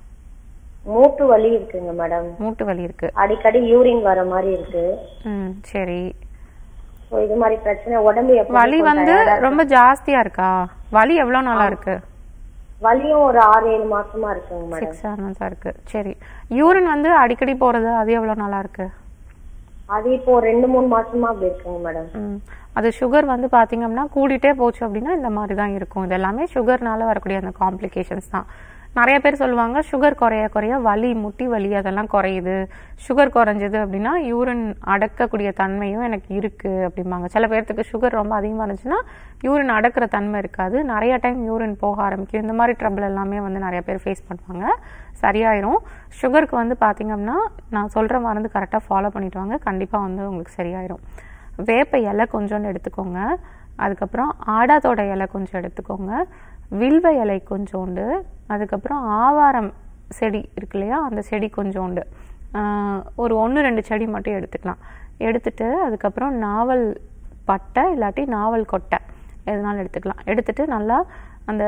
மூட்டு வலி இருக்குங்க மேடம் மூட்டு வலி இருக்கு அடிக்கடி யூரின் வர மாதிரி இருக்கு ம் சரி So, இது மாதிரி பிரச்சனை உடம்பு எப்பவுமே வலி கொஞ்சம் வந்து tired ஆ இருக்கு. ரொம்ப ஜாஸ்தியா இருக்கா வலி எவ்வளோ நாளா இருக்கு வலியும் ஒரு ஆறு ஏழு மாசமா இருக்குங்க மேடம் சிக்ஸ் செவன் மந்த்ஸா இருக்கு சரி யூரின் வந்து அடிக்கடி போறது அது எவ்வளோ நாளா இருக்கு அது இப்போ ஒரு ரெண்டு மூணு மாசமா அப்படி இருக்குங்க மேடம் ம் அது சுகர் வந்து பாத்தீங்க அப்படின்னா கூடிட்டே போச்சு அப்படின்னா இந்த மாதிரி தான் இருக்கும் இது எல்லாமே சுகர்னால வரக்கூடிய அந்த காம்ப்ளிகேஷன்ஸ் தான் நிறைய பேர் சொல்லுவாங்க சுகர் குறைய குறைய வலி முட்டி வலி அதெல்லாம் குறையுது சுகர் குறைஞ்சது அப்படின்னா யூரின் அடக்கக்கூடிய தன்மையும் எனக்கு இருக்கு அப்படிம்பாங்க சில பேர்த்துக்கு சுகர் ரொம்ப அதிகமாக இருந்துச்சுன்னா யூரின் அடக்கிற தன்மை இருக்காது நிறைய டைம் யூரின் போக ஆரம்பிக்கும் இந்த மாதிரி ட்ரபிள் எல்லாமே வந்து நிறைய பேர் ஃபேஸ் பண்ணுவாங்க சரியாயிரும் சுகருக்கு வந்து பாத்தீங்க அப்படின்னா நான் சொல்ற மருந்து கரெக்டாக ஃபாலோ பண்ணிட்டு வாங்க கண்டிப்பாக வந்து உங்களுக்கு சரியாயிரும் வேப்ப இலை கொஞ்சோண்டு எடுத்துக்கோங்க அதுக்கப்புறம் ஆடாத்தோட இலை கொஞ்சம் எடுத்துக்கோங்க வில்வ இலை கொஞ்சோண்டு அதுக்கப்புறம் ஆவாரம் செடி இருக்கு இல்லையா அந்த செடி கொஞ்சோண்டு ஆஹ் ஒரு ஒன்று ரெண்டு செடி மட்டும் எடுத்துக்கலாம் எடுத்துட்டு அதுக்கப்புறம் நாவல் பட்டை இல்லாட்டி நாவல் கொட்டை எதுனாலும் எடுத்துக்கலாம் எடுத்துட்டு நல்லா அந்த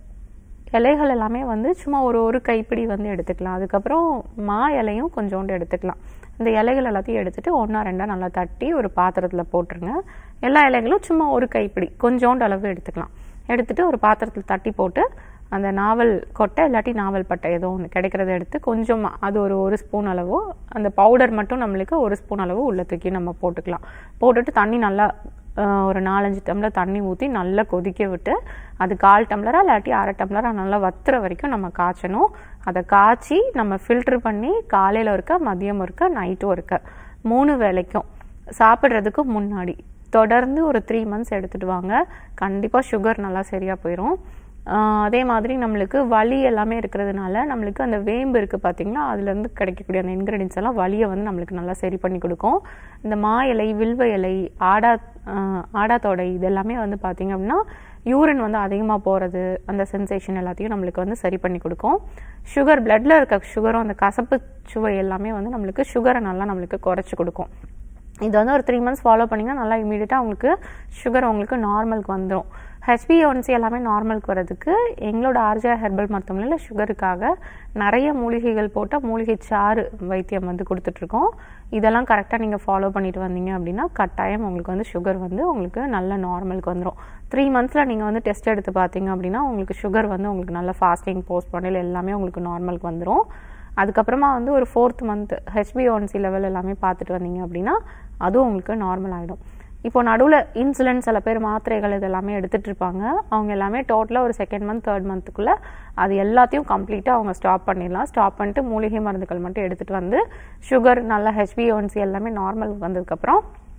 இலைகள் எல்லாமே வந்து சும்மா ஒரு ஒரு கைப்பிடி வந்து எடுத்துக்கலாம் அதுக்கப்புறம் மா இலையும் கொஞ்சோண்டு எடுத்துக்கலாம் இந்த இலைகள் எல்லாத்தையும் எடுத்துட்டு ஒன்றா ரெண்டா நல்லா தட்டி ஒரு பாத்திரத்தில் போட்டுருங்க எல்லா இலைகளும் சும்மா ஒரு கைப்பிடி கொஞ்சோண்டு அளவு எடுத்துக்கலாம் எடுத்துட்டு ஒரு பாத்திரத்தில் தட்டி போட்டு அந்த நாவல் கொட்டை இல்லாட்டி நாவல் பட்டை ஏதோ ஒன்று கிடைக்கிறத எடுத்து கொஞ்சமாக அது ஒரு ஒரு ஸ்பூன் அளவோ அந்த பவுடர் மட்டும் நம்மளுக்கு ஒரு ஸ்பூன் அளவு உள்ள தூக்கி நம்ம போட்டுக்கலாம் போட்டுட்டு தண்ணி நல்லா ஆஹ், ஒரு நாலஞ்சு டம்ளர் தண்ணி ஊற்றி நல்லா கொதிக்க விட்டு அது கால் டம்ளரா இல்லாட்டி அரை டம்ளரா நல்லா வத்துற வரைக்கும் நம்ம காய்ச்சணும் அதை காய்ச்சி நம்ம ஃபில்டர் பண்ணி காலையில் இருக்க மதியம் இருக்க நைட்டும் இருக்க மூணு வேளைக்கும் சாப்பிட்றதுக்கு முன்னாடி தொடர்ந்து ஒரு த்ரீ மந்த்ஸ் எடுத்துட்டு வாங்க கண்டிப்பாக சுகர் நல்லா சரியாக போயிடும் ஆஹ் அதே மாதிரி நம்மளுக்கு வலி எல்லாமே இருக்கிறதுனால நம்மளுக்கு அந்த வேம்பு இருக்குது பார்த்தீங்களா அதுலேருந்து கிடைக்கக்கூடிய அந்த இன்க்ரீடியன்ஸ் எல்லாம் வலியை வந்து நம்மளுக்கு நல்லா சரி பண்ணி கொடுக்கும் இந்த மா இலை வில்வ இலை ஆடா ஆஹ் ஆடாத்தொடை இது எல்லாமே வந்து பார்த்தீங்க அப்படின்னா யூரின் வந்து அதிகமாக போகிறது அந்த சென்சேஷன் எல்லாத்தையும் நம்மளுக்கு வந்து சரி பண்ணி கொடுக்கும் சுகர் பிளட்ல இருக்க சுகரும் அந்த கசப்பு சுவை எல்லாமே வந்து நம்மளுக்கு சுகரை நல்லா நம்மளுக்கு குறைச்சி கொடுக்கும் இது வந்து ஒரு த்ரீ மந்த்ஸ் ஃபாலோ பண்ணிங்கன்னா நல்லா இமீடியட்டாக உங்களுக்கு சுகர் உங்களுக்கு நார்மலுக்கு வந்துடும் ஹெச்பிஒன்சி எல்லாமே நார்மலுக்கு வரதுக்கு எங்களோட ஆர்ஜா ஹெர்பல் மருத்துவமனையில் சுகருக்காக நிறைய மூலிகைகள் போட்ட மூலிகை சாறு வைத்தியம் வந்து கொடுத்துட்ருக்கோம் இதெல்லாம் கரெக்டாக நீங்கள் ஃபாலோ பண்ணிட்டு வந்தீங்க அப்படின்னா கட்டாயம் உங்களுக்கு வந்து சுகர் வந்து உங்களுக்கு நல்ல நார்மலுக்கு வந்துடும் த்ரீ மந்த்ஸில் நீங்கள் வந்து டெஸ்ட் எடுத்து பார்த்தீங்க அப்படின்னா உங்களுக்கு சுகர் வந்து உங்களுக்கு நல்ல ஃபாஸ்டிங் போஸ்ட் பண்ணல எல்லாமே உங்களுக்கு நார்மலுக்கு வந்துடும் அதுக்கப்புறமா வந்து ஒரு ஃபோர்த் மந்த் ஹெச்பிஒன்சி லெவல் எல்லாமே பார்த்துட்டு வந்தீங்க அப்படின்னா அதுவும் உங்களுக்கு நார்மல் ஆகிடும் இப்போ நடுவில் இன்சுலின் சில பேர் மாத்திரைகள் இதெல்லாமே எடுத்துட்டு இருப்பாங்க அவங்க எல்லாமே டோட்டலாக ஒரு செகண்ட் மந்த் தேர்ட் மந்த்துக்குள்ளே அது எல்லாத்தையும் கம்ப்ளீட்டாக அவங்க ஸ்டாப் பண்ணிடலாம் ஸ்டாப் பண்ணிட்டு மூலிகை மருந்துகள் மட்டும் எடுத்துகிட்டு வந்து சுகர் நல்லா ஹெச்பிஒன்சி எல்லாமே நார்மல் வந்ததுக்கப்புறம்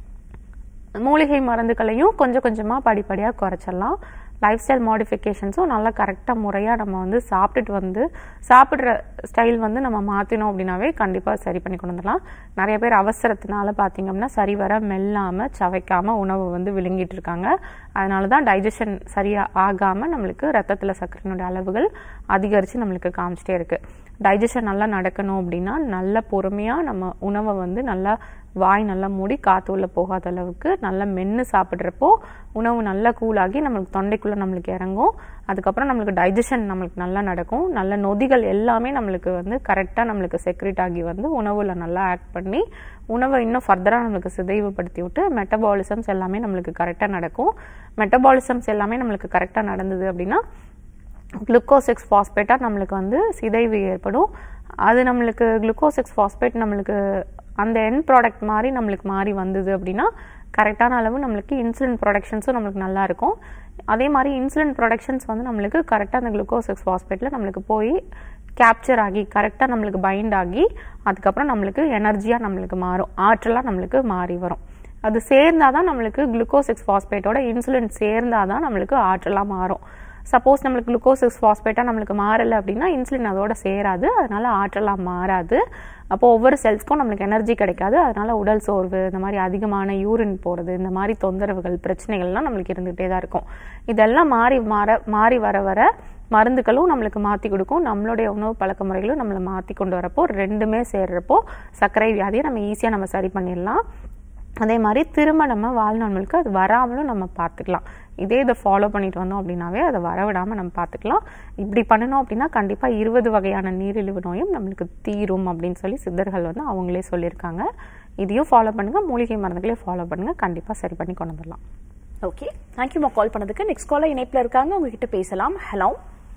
மூலிகை மருந்துகளையும் கொஞ்சம் கொஞ்சமாக படிப்படியாக குறைச்சிடலாம் லைஃப் ஸ்டைல் மாடிஃபிகேஷன்ஸும் நல்லா கரெக்டாக முறையாக நம்ம வந்து சாப்பிட்டுட்டு வந்து சாப்பிட்ற ஸ்டைல் வந்து நம்ம மாற்றினோம் அப்படின்னாவே கண்டிப்பாக சரி பண்ணி கொண்டு வந்துடலாம் நிறைய பேர் அவசரத்தினால பார்த்தீங்க அப்படின்னா சரிவர மெல்லாமல் சவைக்காமல் உணவு வந்து விழுங்கிட்டு இருக்காங்க அதனால தான் டைஜஷன் சரியாக ஆகாமல் நம்மளுக்கு ரத்தத்தில் சர்க்கரையினுடைய அளவுகள் அதிகரித்து நம்மளுக்கு காமிச்சிட்டே இருக்குது டைஜஷன் நல்லா நடக்கணும் அப்படின்னா நல்ல பொறுமையாக நம்ம உணவை வந்து நல்லா வாய் நல்லா மூடி காற்று உள்ள போகாத அளவுக்கு நல்லா மென்று சாப்பிட்றப்போ உணவு நல்லா கூலாகி நம்மளுக்கு தொண்டைக்குள்ளே நம்மளுக்கு இறங்கும் அதுக்கப்புறம் நம்மளுக்கு டைஜஷன் நம்மளுக்கு நல்லா நடக்கும் நல்ல நொதிகள் எல்லாமே நம்மளுக்கு வந்து கரெக்டாக நம்மளுக்கு செக்ரேட் ஆகி வந்து உணவில் நல்லா ஆக்ட் பண்ணி உணவை இன்னும் ஃபர்தராக நம்மளுக்கு சிதைவுபடுத்தி விட்டு மெட்டபாலிசம்ஸ் எல்லாமே நம்மளுக்கு கரெக்டாக நடக்கும் மெட்டபாலிசம்ஸ் எல்லாமே நம்மளுக்கு கரெக்டாக நடந்தது அப்படின்னா குளுக்கோஸ் சிக்ஸ் ஃபாஸ்பேட்டாக நம்மளுக்கு வந்து சிதைவு ஏற்படும் அது நம்மளுக்கு குளுக்கோஸ் சிக்ஸ் ஃபாஸ்பேட் நம்மளுக்கு அந்த எண்ட் ப்ராடக்ட் மாதிரி நம்மளுக்கு மாறி வந்தது அப்படின்னா கரெக்டான அளவு நம்மளுக்கு இன்சுலின் ப்ரொடக்ஷன்ஸும் நம்மளுக்கு நல்லா இருக்கும் அதே மாதிரி இன்சுலின் ப்ரொடக்ஷன்ஸ் வந்து நம்மளுக்கு கரெக்டாக அந்த குளுக்கோஸ் சிக்ஸ் ஃபாஸ்பேட்டில் நம்மளுக்கு போய் கேப்சர் ஆகி கரெக்டாக நம்மளுக்கு பைண்ட் ஆகி அதுக்கப்புறம் நம்மளுக்கு எனர்ஜியாக நம்மளுக்கு மாறும் ஆற்றலாக நம்மளுக்கு மாறி வரும் அது சேர்ந்தாதான் நம்மளுக்கு குளுக்கோஸ் சிக்ஸ் ஃபாஸ்பேட்டோட இன்சுலின் சேர்ந்தாதான் நம்மளுக்கு ஆற்றலாக மாறும் சப்போஸ் நம்மளுக்கு குளுக்கோஸ் சிக்ஸ் ஃபாஸ்பேட்டாக நம்மளுக்கு மாறலை அப்படின்னா இன்சுலின் அதோட சேராது அதனால ஆற்றலாக மாறாது அப்போ ஒவ்வொரு செல்ஸ்க்கும் நம்மளுக்கு எனர்ஜி கிடைக்காது அதனால உடல் சோர்வு இந்த மாதிரி அதிகமான யூரின் போகிறது இந்த மாதிரி தொந்தரவுகள் பிரச்சனைகள்லாம் நம்மளுக்கு இருந்துகிட்டே தான் இருக்கும் இதெல்லாம் மாறி மாற மாறி வர வர மருந்துகளும் நம்மளுக்கு மாற்றி கொடுக்கும் நம்மளுடைய உணவு பழக்க முறைகளும் நம்மளை மாற்றி கொண்டு வரப்போ ரெண்டுமே சேர்றப்போ சர்க்கரை வியாதியை நம்ம ஈஸியாக நம்ம சரி பண்ணிடலாம் அதே மாதிரி திரும்ப நம்ம வாழ்நாள்களுக்கு அது வராமலும் நம்ம பார்த்துக்கலாம் இதே இதை ஃபாலோ பண்ணிட்டு வந்தோம் அப்படின்னாவே அதை வரவிடாமல் நம்ம பார்த்துக்கலாம் இப்படி பண்ணணும் அப்படின்னா கண்டிப்பாக இருபது வகையான நீரிழிவு நோயும் நம்மளுக்கு தீரும் அப்படின்னு சொல்லி சித்தர்கள் வந்து அவங்களே சொல்லியிருக்காங்க இதையும் ஃபாலோ பண்ணுங்கள் மூலிகை மருந்துகளையும் ஃபாலோ பண்ணுங்கள் கண்டிப்பாக சரி பண்ணி கொண்டு வந்துடலாம் ஓகே தேங்க்யூமா கால் பண்ணதுக்கு நெக்ஸ்ட் காலர் இணைப்பில் இருக்காங்க உங்ககிட்ட பேசலாம் ஹலோ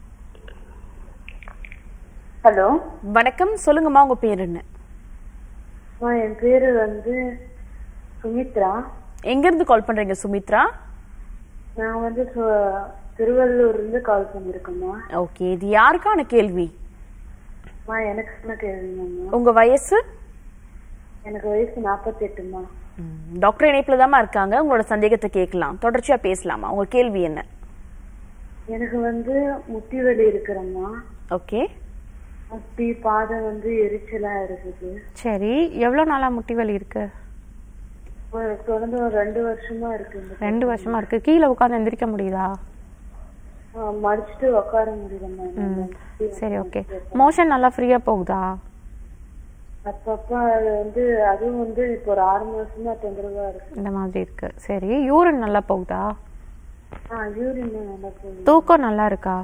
ஹலோ வணக்கம் சொல்லுங்கம்மா உங்க பேர் என்ன அம்மா, என் பேரு வந்து சுமித்ரா எங்கிருந்து கால் பண்றீங்க சுமித்ரா நான் வந்து சு- திருவள்ளூர்ல இருந்து கால் பண்ணிருக்கேம்மா ஓகே இது யாருக்கான கேள்வி அம்மா எனக்கு என்ன கேளுங்கம்மா உங்க வயசு எனக்கு வயசு நாற்பத்தி எட்டுமா ம், டாக்டர் இணைப்புல தாம்மா இருக்காங்க உங்களோட சந்தேகத்தை கேட்கலாம் தொடர்ச்சியா பேசலாமா உங்க கேள்வி என்ன எனக்கு வந்து முட்டி வலி இருக்கிறம்மா ஓகே முட்டி பாதம் வந்து எரிச்சலா இருக்குது சரி எவ்வளோ நாளாக முட்டி வலி இருக்கு ஒரு தொடர்ந்து ஒரு ரெண்டு வருஷமா இருக்கு இந்த ரெண்டு வருஷமா இருக்கு கீழே உட்காந்து எந்திரிக்க முடியுதா ஆ, மடிச்சிட்டு உட்கார முடியலம்மா என்னால. சரி ஓகே மோஷன் நல்லா ஃப்ரீயாக போகுதா அப்பப்ப அது வந்து அதுவும் வந்து இப்போ ஒரு ஆறு மாசமா தொந்தரவா இருக்கு இந்த மாதிரி இருக்கு சரி யூரின் நல்லா போகுதா ஆ யூரின் நல்லா போகுது தூக்கம் நல்லா இருக்கா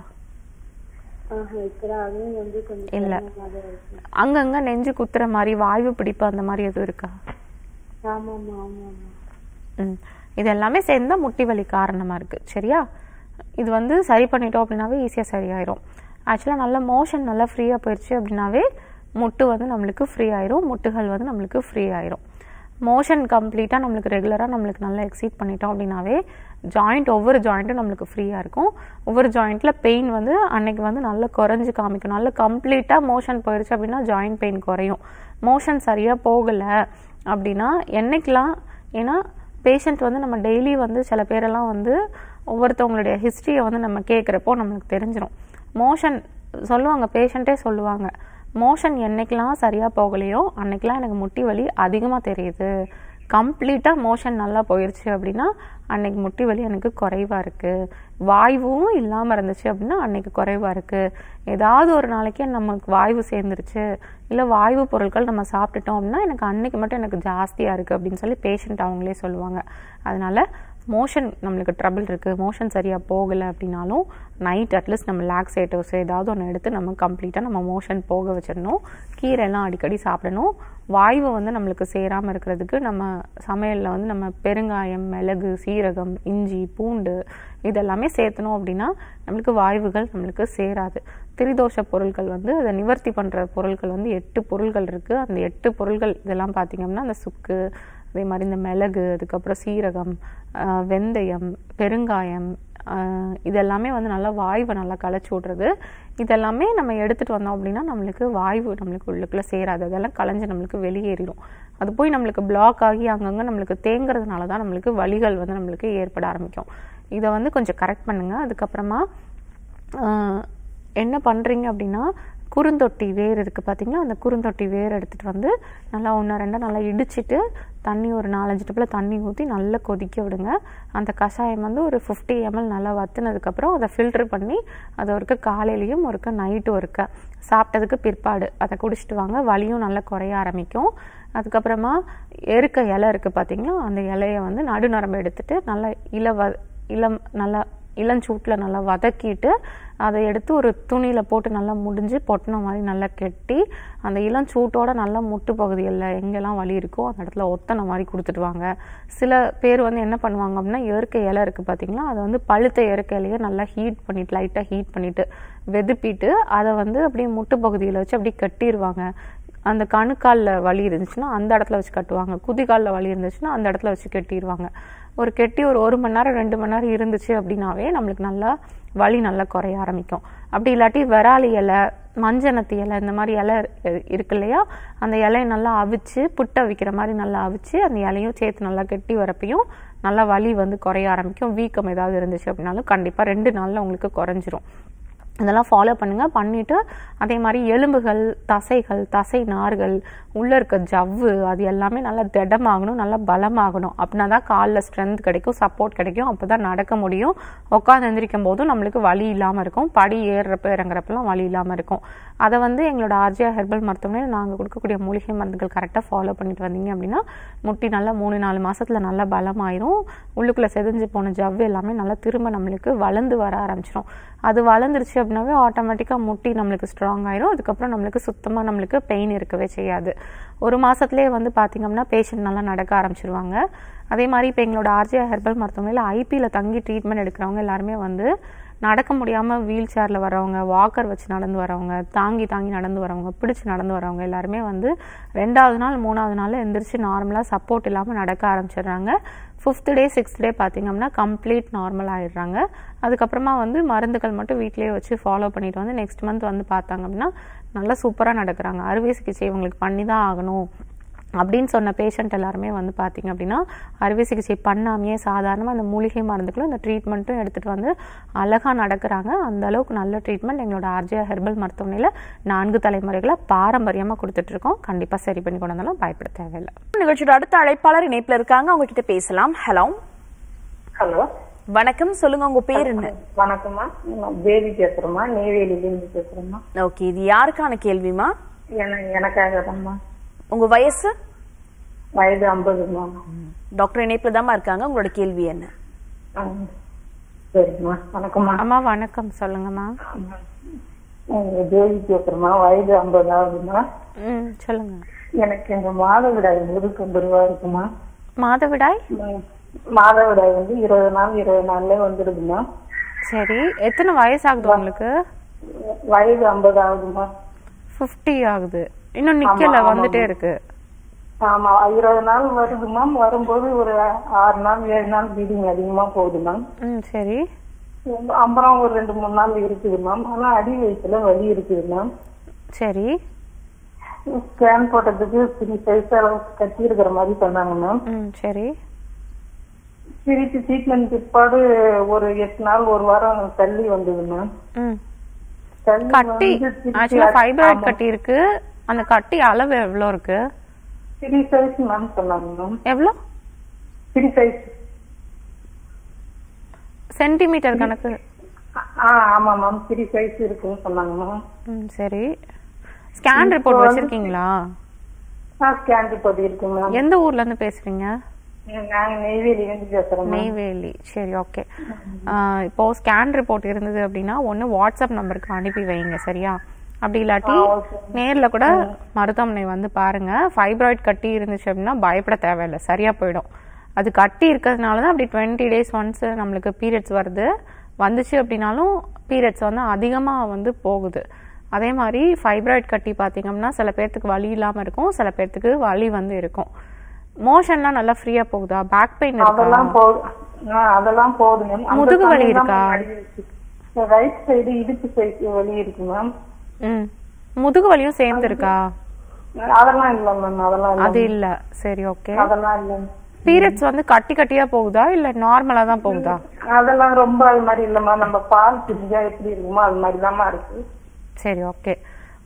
ஆஹா இப்பதான் அதுவும் வந்து கொஞ்சம் இல்ல. சிரமமா தான் இருக்கு அங்கங்க நெஞ்சு குத்துற மாதிரி வாய்வு பிடிப்பு அந்த மாதிரி எதுவும் இருக்கா ஆமாம்மா ஆமாம்மா ம் இது எல்லாமே சேர்ந்தா முட்டி வலி காரணமா இருக்கு சரியா இது வந்து சரி பண்ணிட்டோம் அப்படின்னாவே ஈஸியாக சரியாயிரும் ஆக்சுவலாக நல்ல மோஷன் நல்லா ஃப்ரீயாக போயிடுச்சு அப்படின்னாவே முட்டு வந்து நம்மளுக்கு ஃப்ரீ ஆயிரும் முட்டுகள் வந்து நம்மளுக்கு ஃப்ரீ ஆயிரும் மோஷன் கம்ப்ளீட்டாக நம்மளுக்கு ரெகுலராக நம்மளுக்கு நல்லா எக்ஸீட் பண்ணிட்டோம் அப்படின்னாவே ஜாயிண்ட் ஒவ்வொரு ஜாயிண்ட்டும் நம்மளுக்கு ஃப்ரீயாக இருக்கும் ஒவ்வொரு ஜாயிண்ட்டில் பெயின் வந்து அன்னைக்கு வந்து நல்லா குறைஞ்சு காமிக்கும் நல்லா கம்ப்ளீட்டாக மோஷன் போயிடுச்சு அப்படின்னா ஜாயிண்ட் பெயின் குறையும் மோஷன் சரியாக போகலை அப்படின்னா என்னைக்கெல்லாம் ஏன்னா பேஷண்ட் வந்து நம்ம டெய்லி வந்து சில பேரெல்லாம் வந்து ஒவ்வொருத்தவங்களுடைய ஹிஸ்ட்ரியை வந்து நம்ம கேட்குறப்போ நம்மளுக்கு தெரிஞ்சிடும் மோஷன் சொல்லுவாங்க பேஷண்ட்டே சொல்லுவாங்க மோஷன் என்னைக்கெல்லாம் சரியாக போகலையோ அன்னைக்கெல்லாம் எனக்கு முட்டி வலி அதிகமாக தெரியுது கம்ப்ளீட்டாக மோஷன் நல்லா போயிடுச்சு அப்படின்னா அன்னைக்கு முட்டி வலி எனக்கு குறைவாக இருக்குது வாய்வும் இல்லாமல் இருந்துச்சு அப்படின்னா அன்னைக்கு குறைவாக இருக்குது ஏதாவது ஒரு நாளைக்கு நமக்கு வாய்வு சேர்ந்துருச்சு இல்லை வாய்வு பொருட்கள் நம்ம சாப்பிட்டுட்டோம் அப்படின்னா எனக்கு அன்னைக்கு மட்டும் எனக்கு ஜாஸ்தியாக இருக்குது அப்படின்னு சொல்லி பேஷண்ட் அவங்களே சொல்லுவாங்க அதனால மோஷன் நம்மளுக்கு ட்ரபிள் இருக்குது மோஷன் சரியாக போகலை அப்படின்னாலும் நைட் அட்லீஸ்ட் நம்ம லாக்ஸேட்டிவ்ஸ் ஏதாவது ஒன்று எடுத்து நம்ம கம்ப்ளீட்டாக நம்ம மோஷன் போக வச்சிடணும் கீரைலாம் அடிக்கடி சாப்பிடணும் வாய்வு வந்து நம்மளுக்கு சேராமல் இருக்கிறதுக்கு நம்ம சமையலில் வந்து நம்ம பெருங்காயம் மிளகு சீரகம் இஞ்சி பூண்டு இதெல்லாமே சேர்த்தணும் அப்படின்னா நம்மளுக்கு வாய்வுகள் நம்மளுக்கு சேராது திரிதோஷ பொருட்கள் வந்து அதை நிவர்த்தி பண்ணுற பொருட்கள் வந்து எட்டு பொருள்கள் இருக்குது அந்த எட்டு பொருள்கள் இதெல்லாம் பார்த்தீங்கன்னா அந்த சுக்கு அதே மாதிரி இந்த மிளகு அதுக்கப்புறம் சீரகம் ஆஹ் வெந்தயம் பெருங்காயம் ஆஹ் இதெல்லாமே வந்து நல்லா வாய்வை நல்லா களைச்சி விட்றது இதெல்லாமே நம்ம எடுத்துகிட்டு வந்தோம் அப்படின்னா நம்மளுக்கு வாய்வு நம்மளுக்கு உள்ளுக்குள்ளே சேராது அதெல்லாம் களைஞ்சு நம்மளுக்கு வெளியேறிடும் அது போய் நம்மளுக்கு பிளாக் ஆகி அங்கங்கே நம்மளுக்கு தேங்குறதுனால தான் நம்மளுக்கு வலிகள் வந்து நம்மளுக்கு ஏற்பட ஆரம்பிக்கும் இதை வந்து கொஞ்சம் கரெக்ட் பண்ணுங்கள் அதுக்கப்புறமா ஆஹ் என்ன பண்ணுறீங்க அப்படின்னா குறுந்தொட்டி வேர் இருக்குது பார்த்தீங்களா அந்த குறுந்தொட்டி வேர் எடுத்துகிட்டு வந்து நல்லா ஒன்று ரெண்டாக நல்லா இடிச்சிட்டு தண்ணி ஒரு நாலஞ்சு டப்பில் தண்ணி ஊற்றி நல்லா கொதிக்க விடுங்க அந்த கஷாயம் வந்து ஒரு ஃபிஃப்டி எம்எல் நல்லா வத்துனதுக்கப்புறம் அதை ஃபில்டர் பண்ணி அதை ஒருக்க காலையிலையும் ஒருக்க நைட்டு ஒருக்க சாப்பிட்டதுக்கு பிற்பாடு அதை குடிச்சிட்டு வாங்க வலியும் நல்லா குறைய ஆரம்பிக்கும் அதுக்கப்புறமா எருக்க இலை இருக்குது பார்த்தீங்களா அந்த இலையை வந்து நடுநரம்பு எடுத்துட்டு நல்லா இல வ இளம் நல்லா இளஞ்சூட்டில் நல்லா வதக்கிட்டு அதை எடுத்து ஒரு துணியில் போட்டு நல்லா முடிஞ்சு பொட்டின மாதிரி நல்லா கெட்டி அந்த இளஞ்சூட்டோட நல்லா முட்டு பகுதிகளில் எங்கெல்லாம் வலி இருக்கோ அந்த இடத்துல ஒத்தனை மாதிரி கொடுத்துட்டு வாங்க சில பேர் வந்து என்ன பண்ணுவாங்க அப்படின்னா இயற்கை இலை இருக்குது பார்த்தீங்களா அதை வந்து பழுத்த இயற்கை இலையை நல்லா ஹீட் பண்ணிட்டு லைட்டாக ஹீட் பண்ணிட்டு வெதுப்பிட்டு அதை வந்து அப்படியே முட்டு பகுதியில் வச்சு அப்படியே கட்டிடுவாங்க அந்த கணுக்காலில் வலி இருந்துச்சுன்னா அந்த இடத்துல வச்சு கட்டுவாங்க குதிகாலில் வலி இருந்துச்சுன்னா அந்த இடத்துல வச்சு கட்டிடுவாங்க ஒரு கெட்டி ஒரு ஒரு மணி நேரம் ரெண்டு மணி நேரம் இருந்துச்சு அப்படின்னாவே நம்மளுக்கு நல்லா வலி நல்லா குறைய ஆரம்பிக்கும் அப்படி இல்லாட்டி விராலி இலை மஞ்சனத்தி இலை இந்த மாதிரி இலை இரு- இருக்கு இல்லையா அந்த இலையை நல்லா அவிச்சு புட்டை அவிக்கிற மாதிரி நல்லா அவிச்சு அந்த இலையும் சேர்த்து நல்லா கெட்டி வரப்பையும் நல்லா வலி வந்து குறைய ஆரம்பிக்கும் வீக்கம் ஏதாவது இருந்துச்சு அப்படின்னாலும் கண்டிப்பாக ரெண்டு நாளில் உங்களுக்கு குறைஞ்சிரும் இதெல்லாம் ஃபாலோ பண்ணுங்க பண்ணிட்டு அதே மாதிரி எலும்புகள் தசைகள் தசை நார்கள் உள்ள இருக்க ஜவ்வு அது எல்லாமே நல்லா திடமாகணும் நல்லா பலமாகணும் அப்படின்னா தான் காலில் ஸ்ட்ரென்த் கிடைக்கும் சப்போர்ட் கிடைக்கும் அப்போ தான் நடக்க முடியும் உட்காந்து எந்திரிக்கும் போதும் நம்மளுக்கு வலி இல்லாமல் இருக்கும் படி ஏறுறப்ப இறங்குறப்பெல்லாம் வலி இல்லாமல் இருக்கும் அதை வந்து எங்களோட ஆர்ஜியா ஹெர்பல் மருத்துவமனையில் நாங்கள் கொடுக்கக்கூடிய மூலிகை மருந்துகள் கரெக்டாக ஃபாலோ பண்ணிட்டு வந்தீங்க அப்படின்னா முட்டி நல்லா மூணு நாலு மாசத்துல நல்லா பலமாயிரும் உள்ளுக்குள்ளே செதிஞ்சு போன ஜவ்வு எல்லாமே நல்லா திரும்ப நம்மளுக்கு வளர்ந்து வர ஆரம்பிச்சிடும் அது வளர்ந்துருச்சு அப்படின்னாவே ஆட்டோமேட்டிக்காக முட்டி நம்மளுக்கு ஸ்ட்ராங் ஆயிரும் அதுக்கப்புறம் நம்மளுக்கு சுத்தமாக நம்மளுக்கு பெயின் இருக்கவே செய்யாது ஒரு மாசத்துலயே வந்து பார்த்தீங்க அப்படின்னா பேஷண்ட் நல்லா நடக்க ஆரம்பிச்சிருவாங்க அதே மாதிரி இப்போ எங்களோட ஆர்ஜிஆர் ஹெர்பல் மருத்துவமனையில் ஐபியில் தங்கி ட்ரீட்மெண்ட் எடுக்கிறவங்க எல்லாருமே வந்து நடக்க முடியாமல் வீல் சேரில் வரவங்க வாக்கர் வச்சு நடந்து வரவங்க தாங்கி தாங்கி நடந்து வரவங்க பிடிச்சு நடந்து வரவங்க எல்லாருமே வந்து ரெண்டாவது நாள் மூணாவது நாள் எந்திரிச்சு நார்மலாக சப்போர்ட் இல்லாமல் நடக்க ஆரம்பிச்சிடுறாங்க ஃபிஃப்த் டே சிக்ஸ்த் டே பார்த்தீங்கன்னா கம்ப்ளீட் நார்மல் ஆயிடுறாங்க அதுக்கப்புறமா வந்து மருந்துகள் மட்டும் வீட்டிலேயே வச்சு ஃபாலோ பண்ணிட்டு வந்து நெக்ஸ்ட் மந்த் வந்து பார்த்தாங்க அப்படின்னா நல்லா சூப்பராக நடக்கிறாங்க அறுவை சிகிச்சை இவங்களுக்கு பண்ணி தான் ஆகணும் அப்படின்னு சொன்ன பேஷண்ட் எல்லாருமே வந்து பார்த்தீங்க அப்படின்னா அறுவை சிகிச்சை பண்ணாமையே சாதாரணமாக அந்த மூலிகை மருந்துகளும் இந்த ட்ரீட்மெண்ட்டும் எடுத்துகிட்டு வந்து அழகாக நடக்கிறாங்க அந்த அளவுக்கு நல்ல ட்ரீட்மெண்ட் எங்களோட ஆர்ஜிஆர் ஹெர்பல் மருத்துவமனையில் நான்கு தலைமுறைகளை பாரம்பரியமாக கொடுத்துட்ருக்கோம் கண்டிப்பாக சரி பண்ணி கொண்டு வந்தாலும் பயப்பட தேவையில்லை நிகழ்ச்சியோட அடுத்த அழைப்பாளர் இணைப்புல இருக்காங்க அவங்க கிட்ட பேசலாம் ஹலோ ஹலோ வணக்கம் சொல்லுங்க உங்க பேர் என்ன வணக்கம்மா நான் தேவி பேசுறேம்மா நெய்வேலியிலிருந்து பேசுறேம்மா ஓகே இது யாருக்கான கேள்விமா என- எனக்காக தான்மா உங்க வயசு வயது ஐம்பதுமா டாக்டர் இணைப்புல தாம்மா இருக்காங்க உங்களோட கேள்வி என்ன சரிம்மா வணக்கம்மா அம்மா வணக்கம் சொல்லுங்கம்மா உங்க தேவி பேசுறேம்மா வயது ஐம்பது ஆகுதுமா ம் சொல்லுங்க எனக்கு இந்த மாதவிடாய் முதுக்கு ரூபா இருக்குமா மாதவிடாய் ம், மாதவிடாய் வந்து இருபது நாள் இருபது நாள்ல வந்துடுதுமா சரி எத்தனை வயசாகுது உங்களுக்கு வயது ஐம்பது ஆகுதுமா ஃபிஃப்டி ஆகுது இன்னும் நிக்கல வந்துட்டே இருக்கு ஆமா இருபது நாள் வருது மேம் வரும்போது ஒரு ஆறு நாள் ஏழு நாள் ப்ளீடிங் அதிகமா போகுது மேம் ம் சரி அப்புறம் ஒரு ரெண்டு மூணு நாள் இருக்குது மேம் ஆனா அடி வயசுல வலி இருக்குது மேம் சரி ஸ்கேன் போட்டதுக்கு த்ரீ சைஸ் அளவுக்கு கட்டி இருக்கிற மாதிரி சொன்னாங்க மேம் ம் சரி திருப்பி ட்ரீட்மெண்ட் பிற்பாடு ஒரு எட்டு நாள் ஒரு வாரம் தள்ளி வந்தது மேம் ம் தள்ளி கட்டி வந்து திருப்பி ஆக்சுவலா அது- ஃபைப்ராய்ட் ஆமா. கட்டி இருக்கு அந்த கட்டி அளவு எவ்வளோ இருக்கு த்ரீ சைஸ் மேம் சொன்னாங்க மேம் எவ்வளோ த்ரீ சைஸ் சென்டிமீட்டர் கணக்கு ஆ ஆமா மேம் த்ரீ சைஸ் இருக்குன்னு சொன்னாங்க மேம் ம் சரி ஸ்கேன் ரிப்போர்ட் வச்சிருக்கீங்களா ஆ ஸ்கேன் ரிப்போர்ட் இருக்கு மேம் எந்த ஊர்ல இருந்து பேசுறீங்க நாங்க நெய்வேலியிலிருந்து பேசுறோம் மேம் நெய்வேலி சரி ஓகே இப்போ ஸ்கேன் ரிப்போர்ட் இருந்தது அப்படின்னா ஒன்று வாட்ஸ்அப் நம்பருக்கு அனுப்பி வைங்க சரியா அப்படி இல்லாட்டி நேர்ல கூட மருத்துவமனை வந்து பாருங்க ஃபைப்ராய்ட் கட்டி இருந்துச்சு அப்படின்னா பயப்பட தேவையில்லை சரியா போயிடும் அது கட்டி இருக்கிறதுனால தான் அப்படி டுவெண்ட்டி டேஸ் ஒன்ஸ் நம்மளுக்கு பீரியட்ஸ் வருது வந்துச்சு அப்படின்னாலும் பீரியட்ஸ் வந்து அதிகமாக வந்து போகுது அதே மாதிரி ஃபைப்ராய்ட் கட்டி பார்த்தீங்கன்னா சில பேர்த்துக்கு வலி இல்லாமல் இருக்கும் சில பேர்த்துக்கு வலி வந்து இருக்கும் மோஷன்லாம் நல்லா ஃப்ரீயா போகுதா பேக் பெயின் இருக்கா அதெல்லாம் போகுது ஆ, அதெல்லாம் போகுது மேம் அந்த முதுகு வலி சமயம் இருக்கா? தான் வலி இருக்கு. இந்த ரைட் சைடு இடுப்பு சைடு வலி இருக்கு மேம் ம் முதுகு வலியும் சேர்ந்து இருக்கா அதெல்லாம் இல்ல மேம் அதெல்லாம் இல்ல அது இல்ல சரி ஓகே அதெல்லாம் இல்ல பீரியட்ஸ் வந்து கட்டி கட்டியா போகுதா இல்ல நார்மலா தான் போகுதா அதெல்லாம் ரொம்ப அது மாதிரி இல்லம்மா நம்ம பால் பிரிஞ்சா எப்படி இருக்குமோ அது மாதிரி இருக்கு சரி ஓகே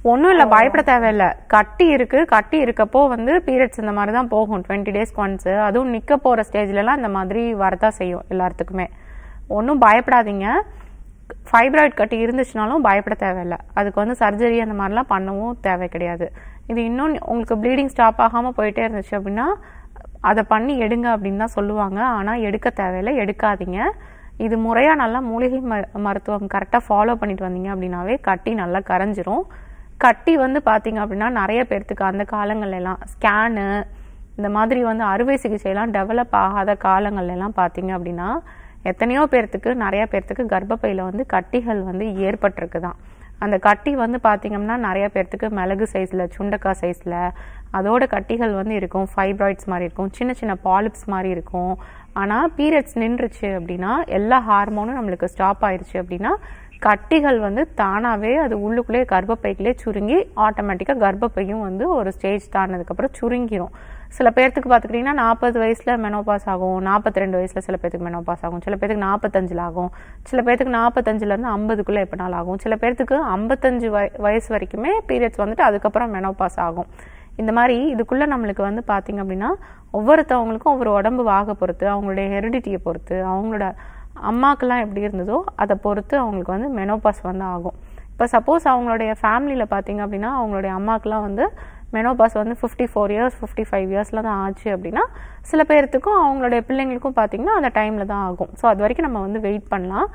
ஒன்றும் இல்லை பயப்பட தேவையில்ல கட்டி இருக்கு கட்டி இருக்கப்போ வந்து பீரியட்ஸ் இந்த மாதிரி தான் போகும் டுவெண்ட்டி டேஸ்க்கு ஒன்ஸ் அதுவும் நிற்க போகிற ஸ்டேஜ்லலாம் இந்த மாதிரி வரதான் செய்யும் எல்லாத்துக்குமே ஒன்றும் பயப்படாதீங்க ஃபைப்ராய்ட் கட்டி இருந்துச்சுனாலும் பயப்பட தேவையில்ல அதுக்கு வந்து சர்ஜரி அந்த மாதிரிலாம் பண்ணவும் தேவை கிடையாது இது இன்னும் உங்களுக்கு ப்ளீடிங் ஸ்டாப் ஆகாமல் போயிட்டே இருந்துச்சு அப்படின்னா அதை பண்ணி எடுங்க அப்படின்னு தான் சொல்லுவாங்க ஆனால் எடுக்க தேவையில்லை எடுக்காதீங்க இது முறையாக நல்லா மூலிகை ம மருத்துவம் கரெக்டாக ஃபாலோ பண்ணிட்டு வந்தீங்க அப்படின்னாவே கட்டி நல்லா கரைஞ்சிரும் கட்டி வந்து பார்த்தீங்க அப்படின்னா நிறைய பேர்த்துக்கு அந்த காலங்கள்ல எல்லாம் ஸ்கேனு இந்த மாதிரி வந்து அறுவை சிகிச்சைலாம் டெவலப் ஆகாத காலங்கள்ல எல்லாம் பார்த்தீங்க அப்படின்னா எத்தனையோ பேர்த்துக்கு நிறைய பேர்த்துக்கு கர்ப்பப்பையில வந்து கட்டிகள் வந்து ஏற்பட்டிருக்கு தான் அந்த கட்டி வந்து பார்த்தீங்கன்னா நிறைய பேர்த்துக்கு மிளகு சைஸில் சுண்டக்காய் சைஸில் அதோட கட்டிகள் வந்து இருக்கும் ஃபைப்ராய்ட்ஸ் மாதிரி இருக்கும் சின்ன சின்ன பாலிப்ஸ் மாதிரி இருக்கும் ஆனால் பீரியட்ஸ் நின்றுச்சு அப்படின்னா எல்லா ஹார்மோனும் நம்மளுக்கு ஸ்டாப் ஆயிருச்சு அப்படின்னா கட்டிகள் வந்து தானாகவே அது உள்ளுக்குள்ளே கர்ப்பப்பைக்குள்ளே சுருங்கி ஆட்டோமேட்டிக்காக கர்ப்பப்பையும் வந்து ஒரு ஸ்டேஜ் தாண்டினதுக்கப்புறம் சுருங்கிரும் சில பேர்த்துக்கு பார்த்துக்கிட்டிங்கன்னா நாற்பது வயசில் மெனோபாஸ் ஆகும் நாற்பத்தி ரெண்டு வயசில் சில பேர்த்துக்கு மெனோபாஸ் ஆகும் சில பேர்த்துக்கு நாற்பத்தஞ்சில் ஆகும் சில பேர்த்துக்கு நாற்பத்தஞ்சிலேருந்து ஐம்பதுக்குள்ளே எப்போ நாள் ஆகும் சில பேர்த்துக்கு ஐம்பத்தஞ்சு வய வயசு வரைக்குமே பீரியட்ஸ் வந்துட்டு அதுக்கப்புறம் மெனோபாஸ் ஆகும் இந்த மாதிரி இதுக்குள்ளே நம்மளுக்கு வந்து பார்த்திங்க அப்படின்னா ஒவ்வொருத்தவங்களுக்கும் ஒவ்வொரு உடம்பு வாக பொறுத்து அவங்களுடைய ஹெரிடிட்டியை பொறுத்து அவங்களோட அம்மாக்கெல்லாம் எப்படி இருந்ததோ அதை பொறுத்து அவங்களுக்கு வந்து மெனோபாஸ் வந்து ஆகும் இப்போ சப்போஸ் அவங்களுடைய ஃபேமிலியில் பார்த்தீங்க அப்படின்னா அவங்களுடைய அம்மாக்கெல்லாம் வந்து மெனோபாஸ் வந்து fifty four years fifty five இயர்ஸில் தான் ஆச்சு அப்படின்னா சில பேர்த்துக்கும் அவங்களுடைய பிள்ளைங்களுக்கும் பார்த்தீங்கன்னா அந்த டைமில் தான் ஆகும் ஸோ அது வரைக்கும் நம்ம வந்து வெயிட் பண்ணலாம்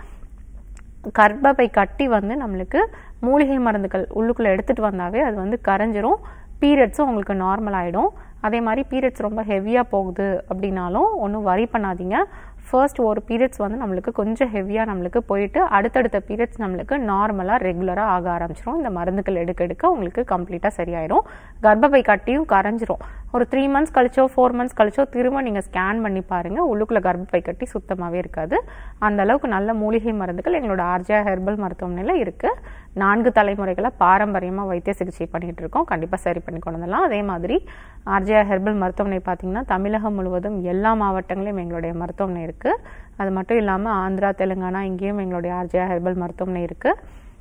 கர்ப்பப்பை கட்டி வந்து நம்மளுக்கு மூலிகை மருந்துகள் உள்ளுக்குள்ளே எடுத்துகிட்டு வந்தாவே அது வந்து கரைஞ்சிரும் பீரியட்ஸும் உங்களுக்கு நார்மல் ஆகிடும் அதே மாதிரி பீரியட்ஸ் ரொம்ப ஹெவியாக போகுது அப்படின்னாலும் ஒன்றும் வரி பண்ணாதீங்க ஃபர்ஸ்ட் ஒரு பீரியட்ஸ் வந்து நம்மளுக்கு கொஞ்சம் ஹெவியாக நம்மளுக்கு போயிட்டு அடுத்தடுத்த பீரியட்ஸ் நம்மளுக்கு நார்மலாக ரெகுலராக ஆக ஆரம்பிச்சிரும் இந்த மருந்துகள் எடுக்க எடுக்க உங்களுக்கு கம்ப்ளீட்டாக சரியாயிடும் கர்ப்பப்பை கட்டியும் கரைஞ்சிரும் ஒரு த்ரீ மந்த்ஸ் கழிச்சோ ஃபோர் மந்த்ஸ் கழிச்சோ திரும்ப நீங்கள் ஸ்கேன் பண்ணி பாருங்கள் உள்ளுக்குள்ளே கர்ப்பப்பை கட்டி சுத்தமாகவே இருக்காது அந்த அளவுக்கு நல்ல மூலிகை மருந்துகள் எங்களோட ஆர்ஜியா ஹெர்பல் மருத்துவமனையில் இருக்குது நான்கு தலைமுறைகளாக பாரம்பரியமாக வைத்திய சிகிச்சை பண்ணிகிட்டு இருக்கோம் கண்டிப்பாக சரி பண்ணி கொண்டு வந்துடலாம் அதே மாதிரி ஆர்ஜியா ஹெர்பல் மருத்துவமனை பார்த்தீங்கன்னா தமிழகம் முழுவதும் எல்லா மாவட்டங்களிலும் எங்களுடைய மருத்துவமனை இருக்குது அது மட்டும் இல்லாமல் ஆந்திரா தெலுங்கானா இங்கேயும் எங்களுடைய ஆர்ஜியா ஹெர்பல் மருத்துவமனை இருக்குது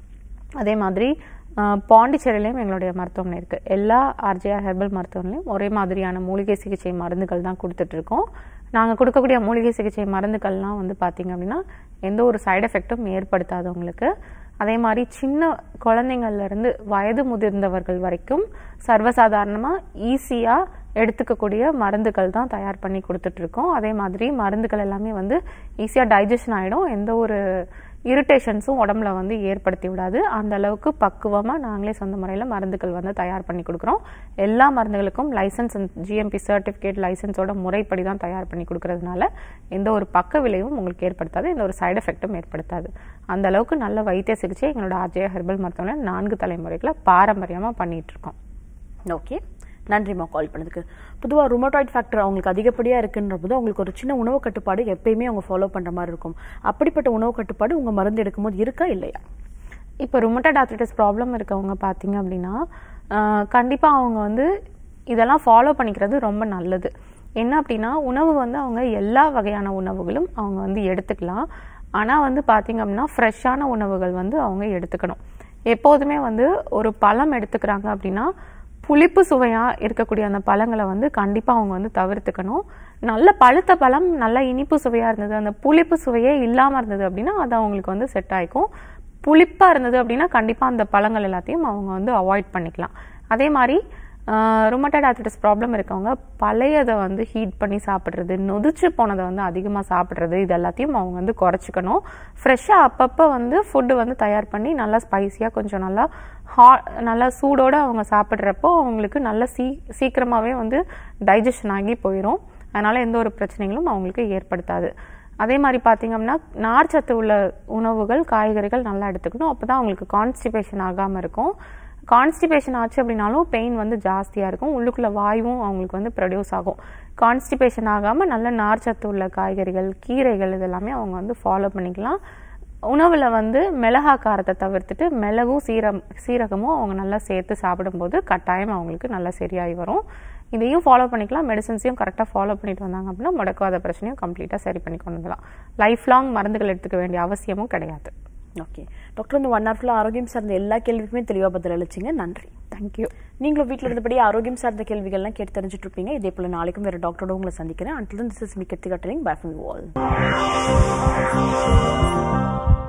அதே மாதிரி அஹ், பாண்டிச்சேரியிலையும் எங்களுடைய மருத்துவமனை இருக்குது எல்லா ஆர்ஜிஆர் ஹெர்பல் மருத்துவமனையும் ஒரே மாதிரியான மூலிகை சிகிச்சை மருந்துகள் தான் கொடுத்துட்ருக்கோம் நாங்கள் கொடுக்கக்கூடிய மூலிகை சிகிச்சை மருந்துகள்லாம் வந்து பார்த்திங்க அப்படின்னா எந்த ஒரு சைடு எஃபெக்ட்டும் ஏற்படுத்தாது உங்களுக்கு அதே மாதிரி சின்ன குழந்தைங்கள்ல இருந்து வயது முதிர்ந்தவர்கள் வரைக்கும் சர்வசாதாரணமாக ஈஸியாக எடுத்துக்கக்கூடிய மருந்துகள் தான் தயார் பண்ணி கொடுத்துட்ருக்கோம் அதே மாதிரி மருந்துகள் எல்லாமே வந்து ஈஸியாக டைஜஷன் ஆகிடும் எந்த ஒரு இரிட்டேஷன்ஸும் உடம்புல வந்து ஏற்படுத்தி விடாது அந்த அளவுக்கு பக்குவமாக நாங்களே சொந்த முறையில் மருந்துகள் வந்து தயார் பண்ணி கொடுக்குறோம் எல்லா மருந்துகளுக்கும் லைசன்ஸ் ஜிஎம்பி சர்டிஃபிகேட் லைசன்ஸோட முறைப்படி தான் தயார் பண்ணி கொடுக்கறதுனால எந்த ஒரு பக்க விளைவும் உங்களுக்கு ஏற்படுத்தாது எந்த ஒரு சைடு எஃபெக்ட்டும் ஏற்படுத்தாது அந்த அளவுக்கு நல்ல வைத்திய சிகிச்சை எங்களோட ஆர்ஜே ஹெர்பல் மருத்துவமனை நான்கு தலைமுறைகளை பாரம்பரியமாக பண்ணிட்டு இருக்கோம் ஓகே நன்றிம்மா கால் பண்ணதுக்கு பொதுவாக ருமட்டாய்ட் ஃபேக்டர் அவங்களுக்கு அதிகப்படியாக இருக்குன்ற போது அவங்களுக்கு ஒரு சின்ன உணவு கட்டுப்பாடு எப்பயுமே அவங்க ஃபாலோ பண்ணுற மாதிரி இருக்கும் அப்படிப்பட்ட உணவு கட்டுப்பாடு உங்கள் மருந்து எடுக்கும்போது இருக்கா இல்லையா இப்போ ருமட்டட் ஆர்த்ரைட்டிஸ் ப்ராப்ளம் இருக்கவங்க பார்த்தீங்க அப்படின்னா கண்டிப்பாக அவங்க வந்து இதெல்லாம் ஃபாலோ பண்ணிக்கிறது ரொம்ப நல்லது என்ன அப்படின்னா உணவு வந்து அவங்க எல்லா வகையான உணவுகளும் அவங்க வந்து எடுத்துக்கலாம் ஆனால் வந்து பார்த்தீங்க அப்படின்னா ஃப்ரெஷ்ஷான உணவுகள் வந்து அவங்க எடுத்துக்கணும் எப்போதுமே வந்து ஒரு பழம் எடுத்துக்கிறாங்க அப்படின்னா புளிப்பு சுவையாக இருக்கக்கூடிய அந்த பழங்களை வந்து கண்டிப்பாக அவங்க வந்து தவிர்த்துக்கணும் நல்ல பழுத்த பழம் நல்ல இனிப்பு சுவையாக இருந்தது அந்த புளிப்பு சுவையே இல்லாமல் இருந்தது அப்படின்னா அது அவங்களுக்கு வந்து செட் ஆயிக்கும் புளிப்பாக இருந்தது அப்படின்னா கண்டிப்பாக அந்த பழங்கள் எல்லாத்தையும் அவங்க வந்து அவாய்ட் பண்ணிக்கலாம் அதே மாதிரி ருமட்டட் ஆர்த்திட்டிஸ் ப்ராப்ளம் இருக்கவங்க பழையதை வந்து ஹீட் பண்ணி சாப்பிட்றது நொதிச்சு போனதை வந்து அதிகமாக சாப்பிட்றது இது எல்லாத்தையும் அவங்க வந்து குறைச்சிக்கணும் ஃப்ரெஷ்ஷாக அப்பப்போ வந்து ஃபுட்டு வந்து தயார் பண்ணி நல்லா ஸ்பைசியாக கொஞ்சம் நல்லா ஹா நல்லா சூடோடு அவங்க சாப்பிட்றப்போ அவங்களுக்கு நல்ல சீ சீக்கிரமாகவே வந்து டைஜஷன் ஆகி போயிடும் அதனால் எந்த ஒரு பிரச்சனைகளும் அவங்களுக்கு ஏற்படுத்தாது அதே மாதிரி பார்த்தீங்கன்னா நார்ச்சத்து உள்ள உணவுகள் காய்கறிகள் நல்லா எடுத்துக்கணும் அப்போ தான் அவங்களுக்கு கான்ஸ்டிபேஷன் ஆகாமல் இருக்கும் கான்ஸ்டிபேஷன் ஆச்சு அப்படின்னாலும் பெயின் வந்து ஜாஸ்தியாக இருக்கும் உள்ளுக்குள்ள வாயுவும் அவங்களுக்கு வந்து ப்ரொடியூஸ் ஆகும் கான்ஸ்டிபேஷன் ஆகாமல் நல்ல நார்ச்சத்து உள்ள காய்கறிகள் கீரைகள் இதெல்லாமே அவங்க வந்து ஃபாலோ பண்ணிக்கலாம் உணவில் வந்து மிளகா காரத்தை தவிர்த்துட்டு மிளகும் சீரம் சீரகமும் அவங்க நல்லா சேர்த்து சாப்பிடும்போது கட்டாயம் அவங்களுக்கு நல்லா சரியாகி வரும் இதையும் ஃபாலோ பண்ணிக்கலாம் மெடிசன்ஸையும் கரெக்டாக ஃபாலோ பண்ணிட்டு வந்தாங்க அப்படின்னா முடக்காத பிரச்சனையும் கம்ப்ளீட்டாக சரி பண்ணி கொண்டு வரலாம் லைஃப் லாங் மருந்துகள் எடுத்துக்க வேண்டிய அவசியமும் கிடையாது ஓகே டாக்டர் இந்த ஒன் ஹவர் ஆரோக்கியம் சார்ந்த எல்லா கேள்விக்குமே தெளிவாக பதில் அளிச்சிங்க நன்றி தேங்க்யூ நீங்களும் வீட்டில் இருந்தபடி ஆரோக்கியம் சார்ந்த கேள்விகள்லாம் கேட்டு தெரிஞ்சுட்டு இருப்பீங்க இதே போல நாளைக்கும் வேற டாக்டரோட உங்களை சந்திக்கிறேன் அண்டில் திஸ் இஸ் மீ கத்தி கட்டலிங் பேக் வால்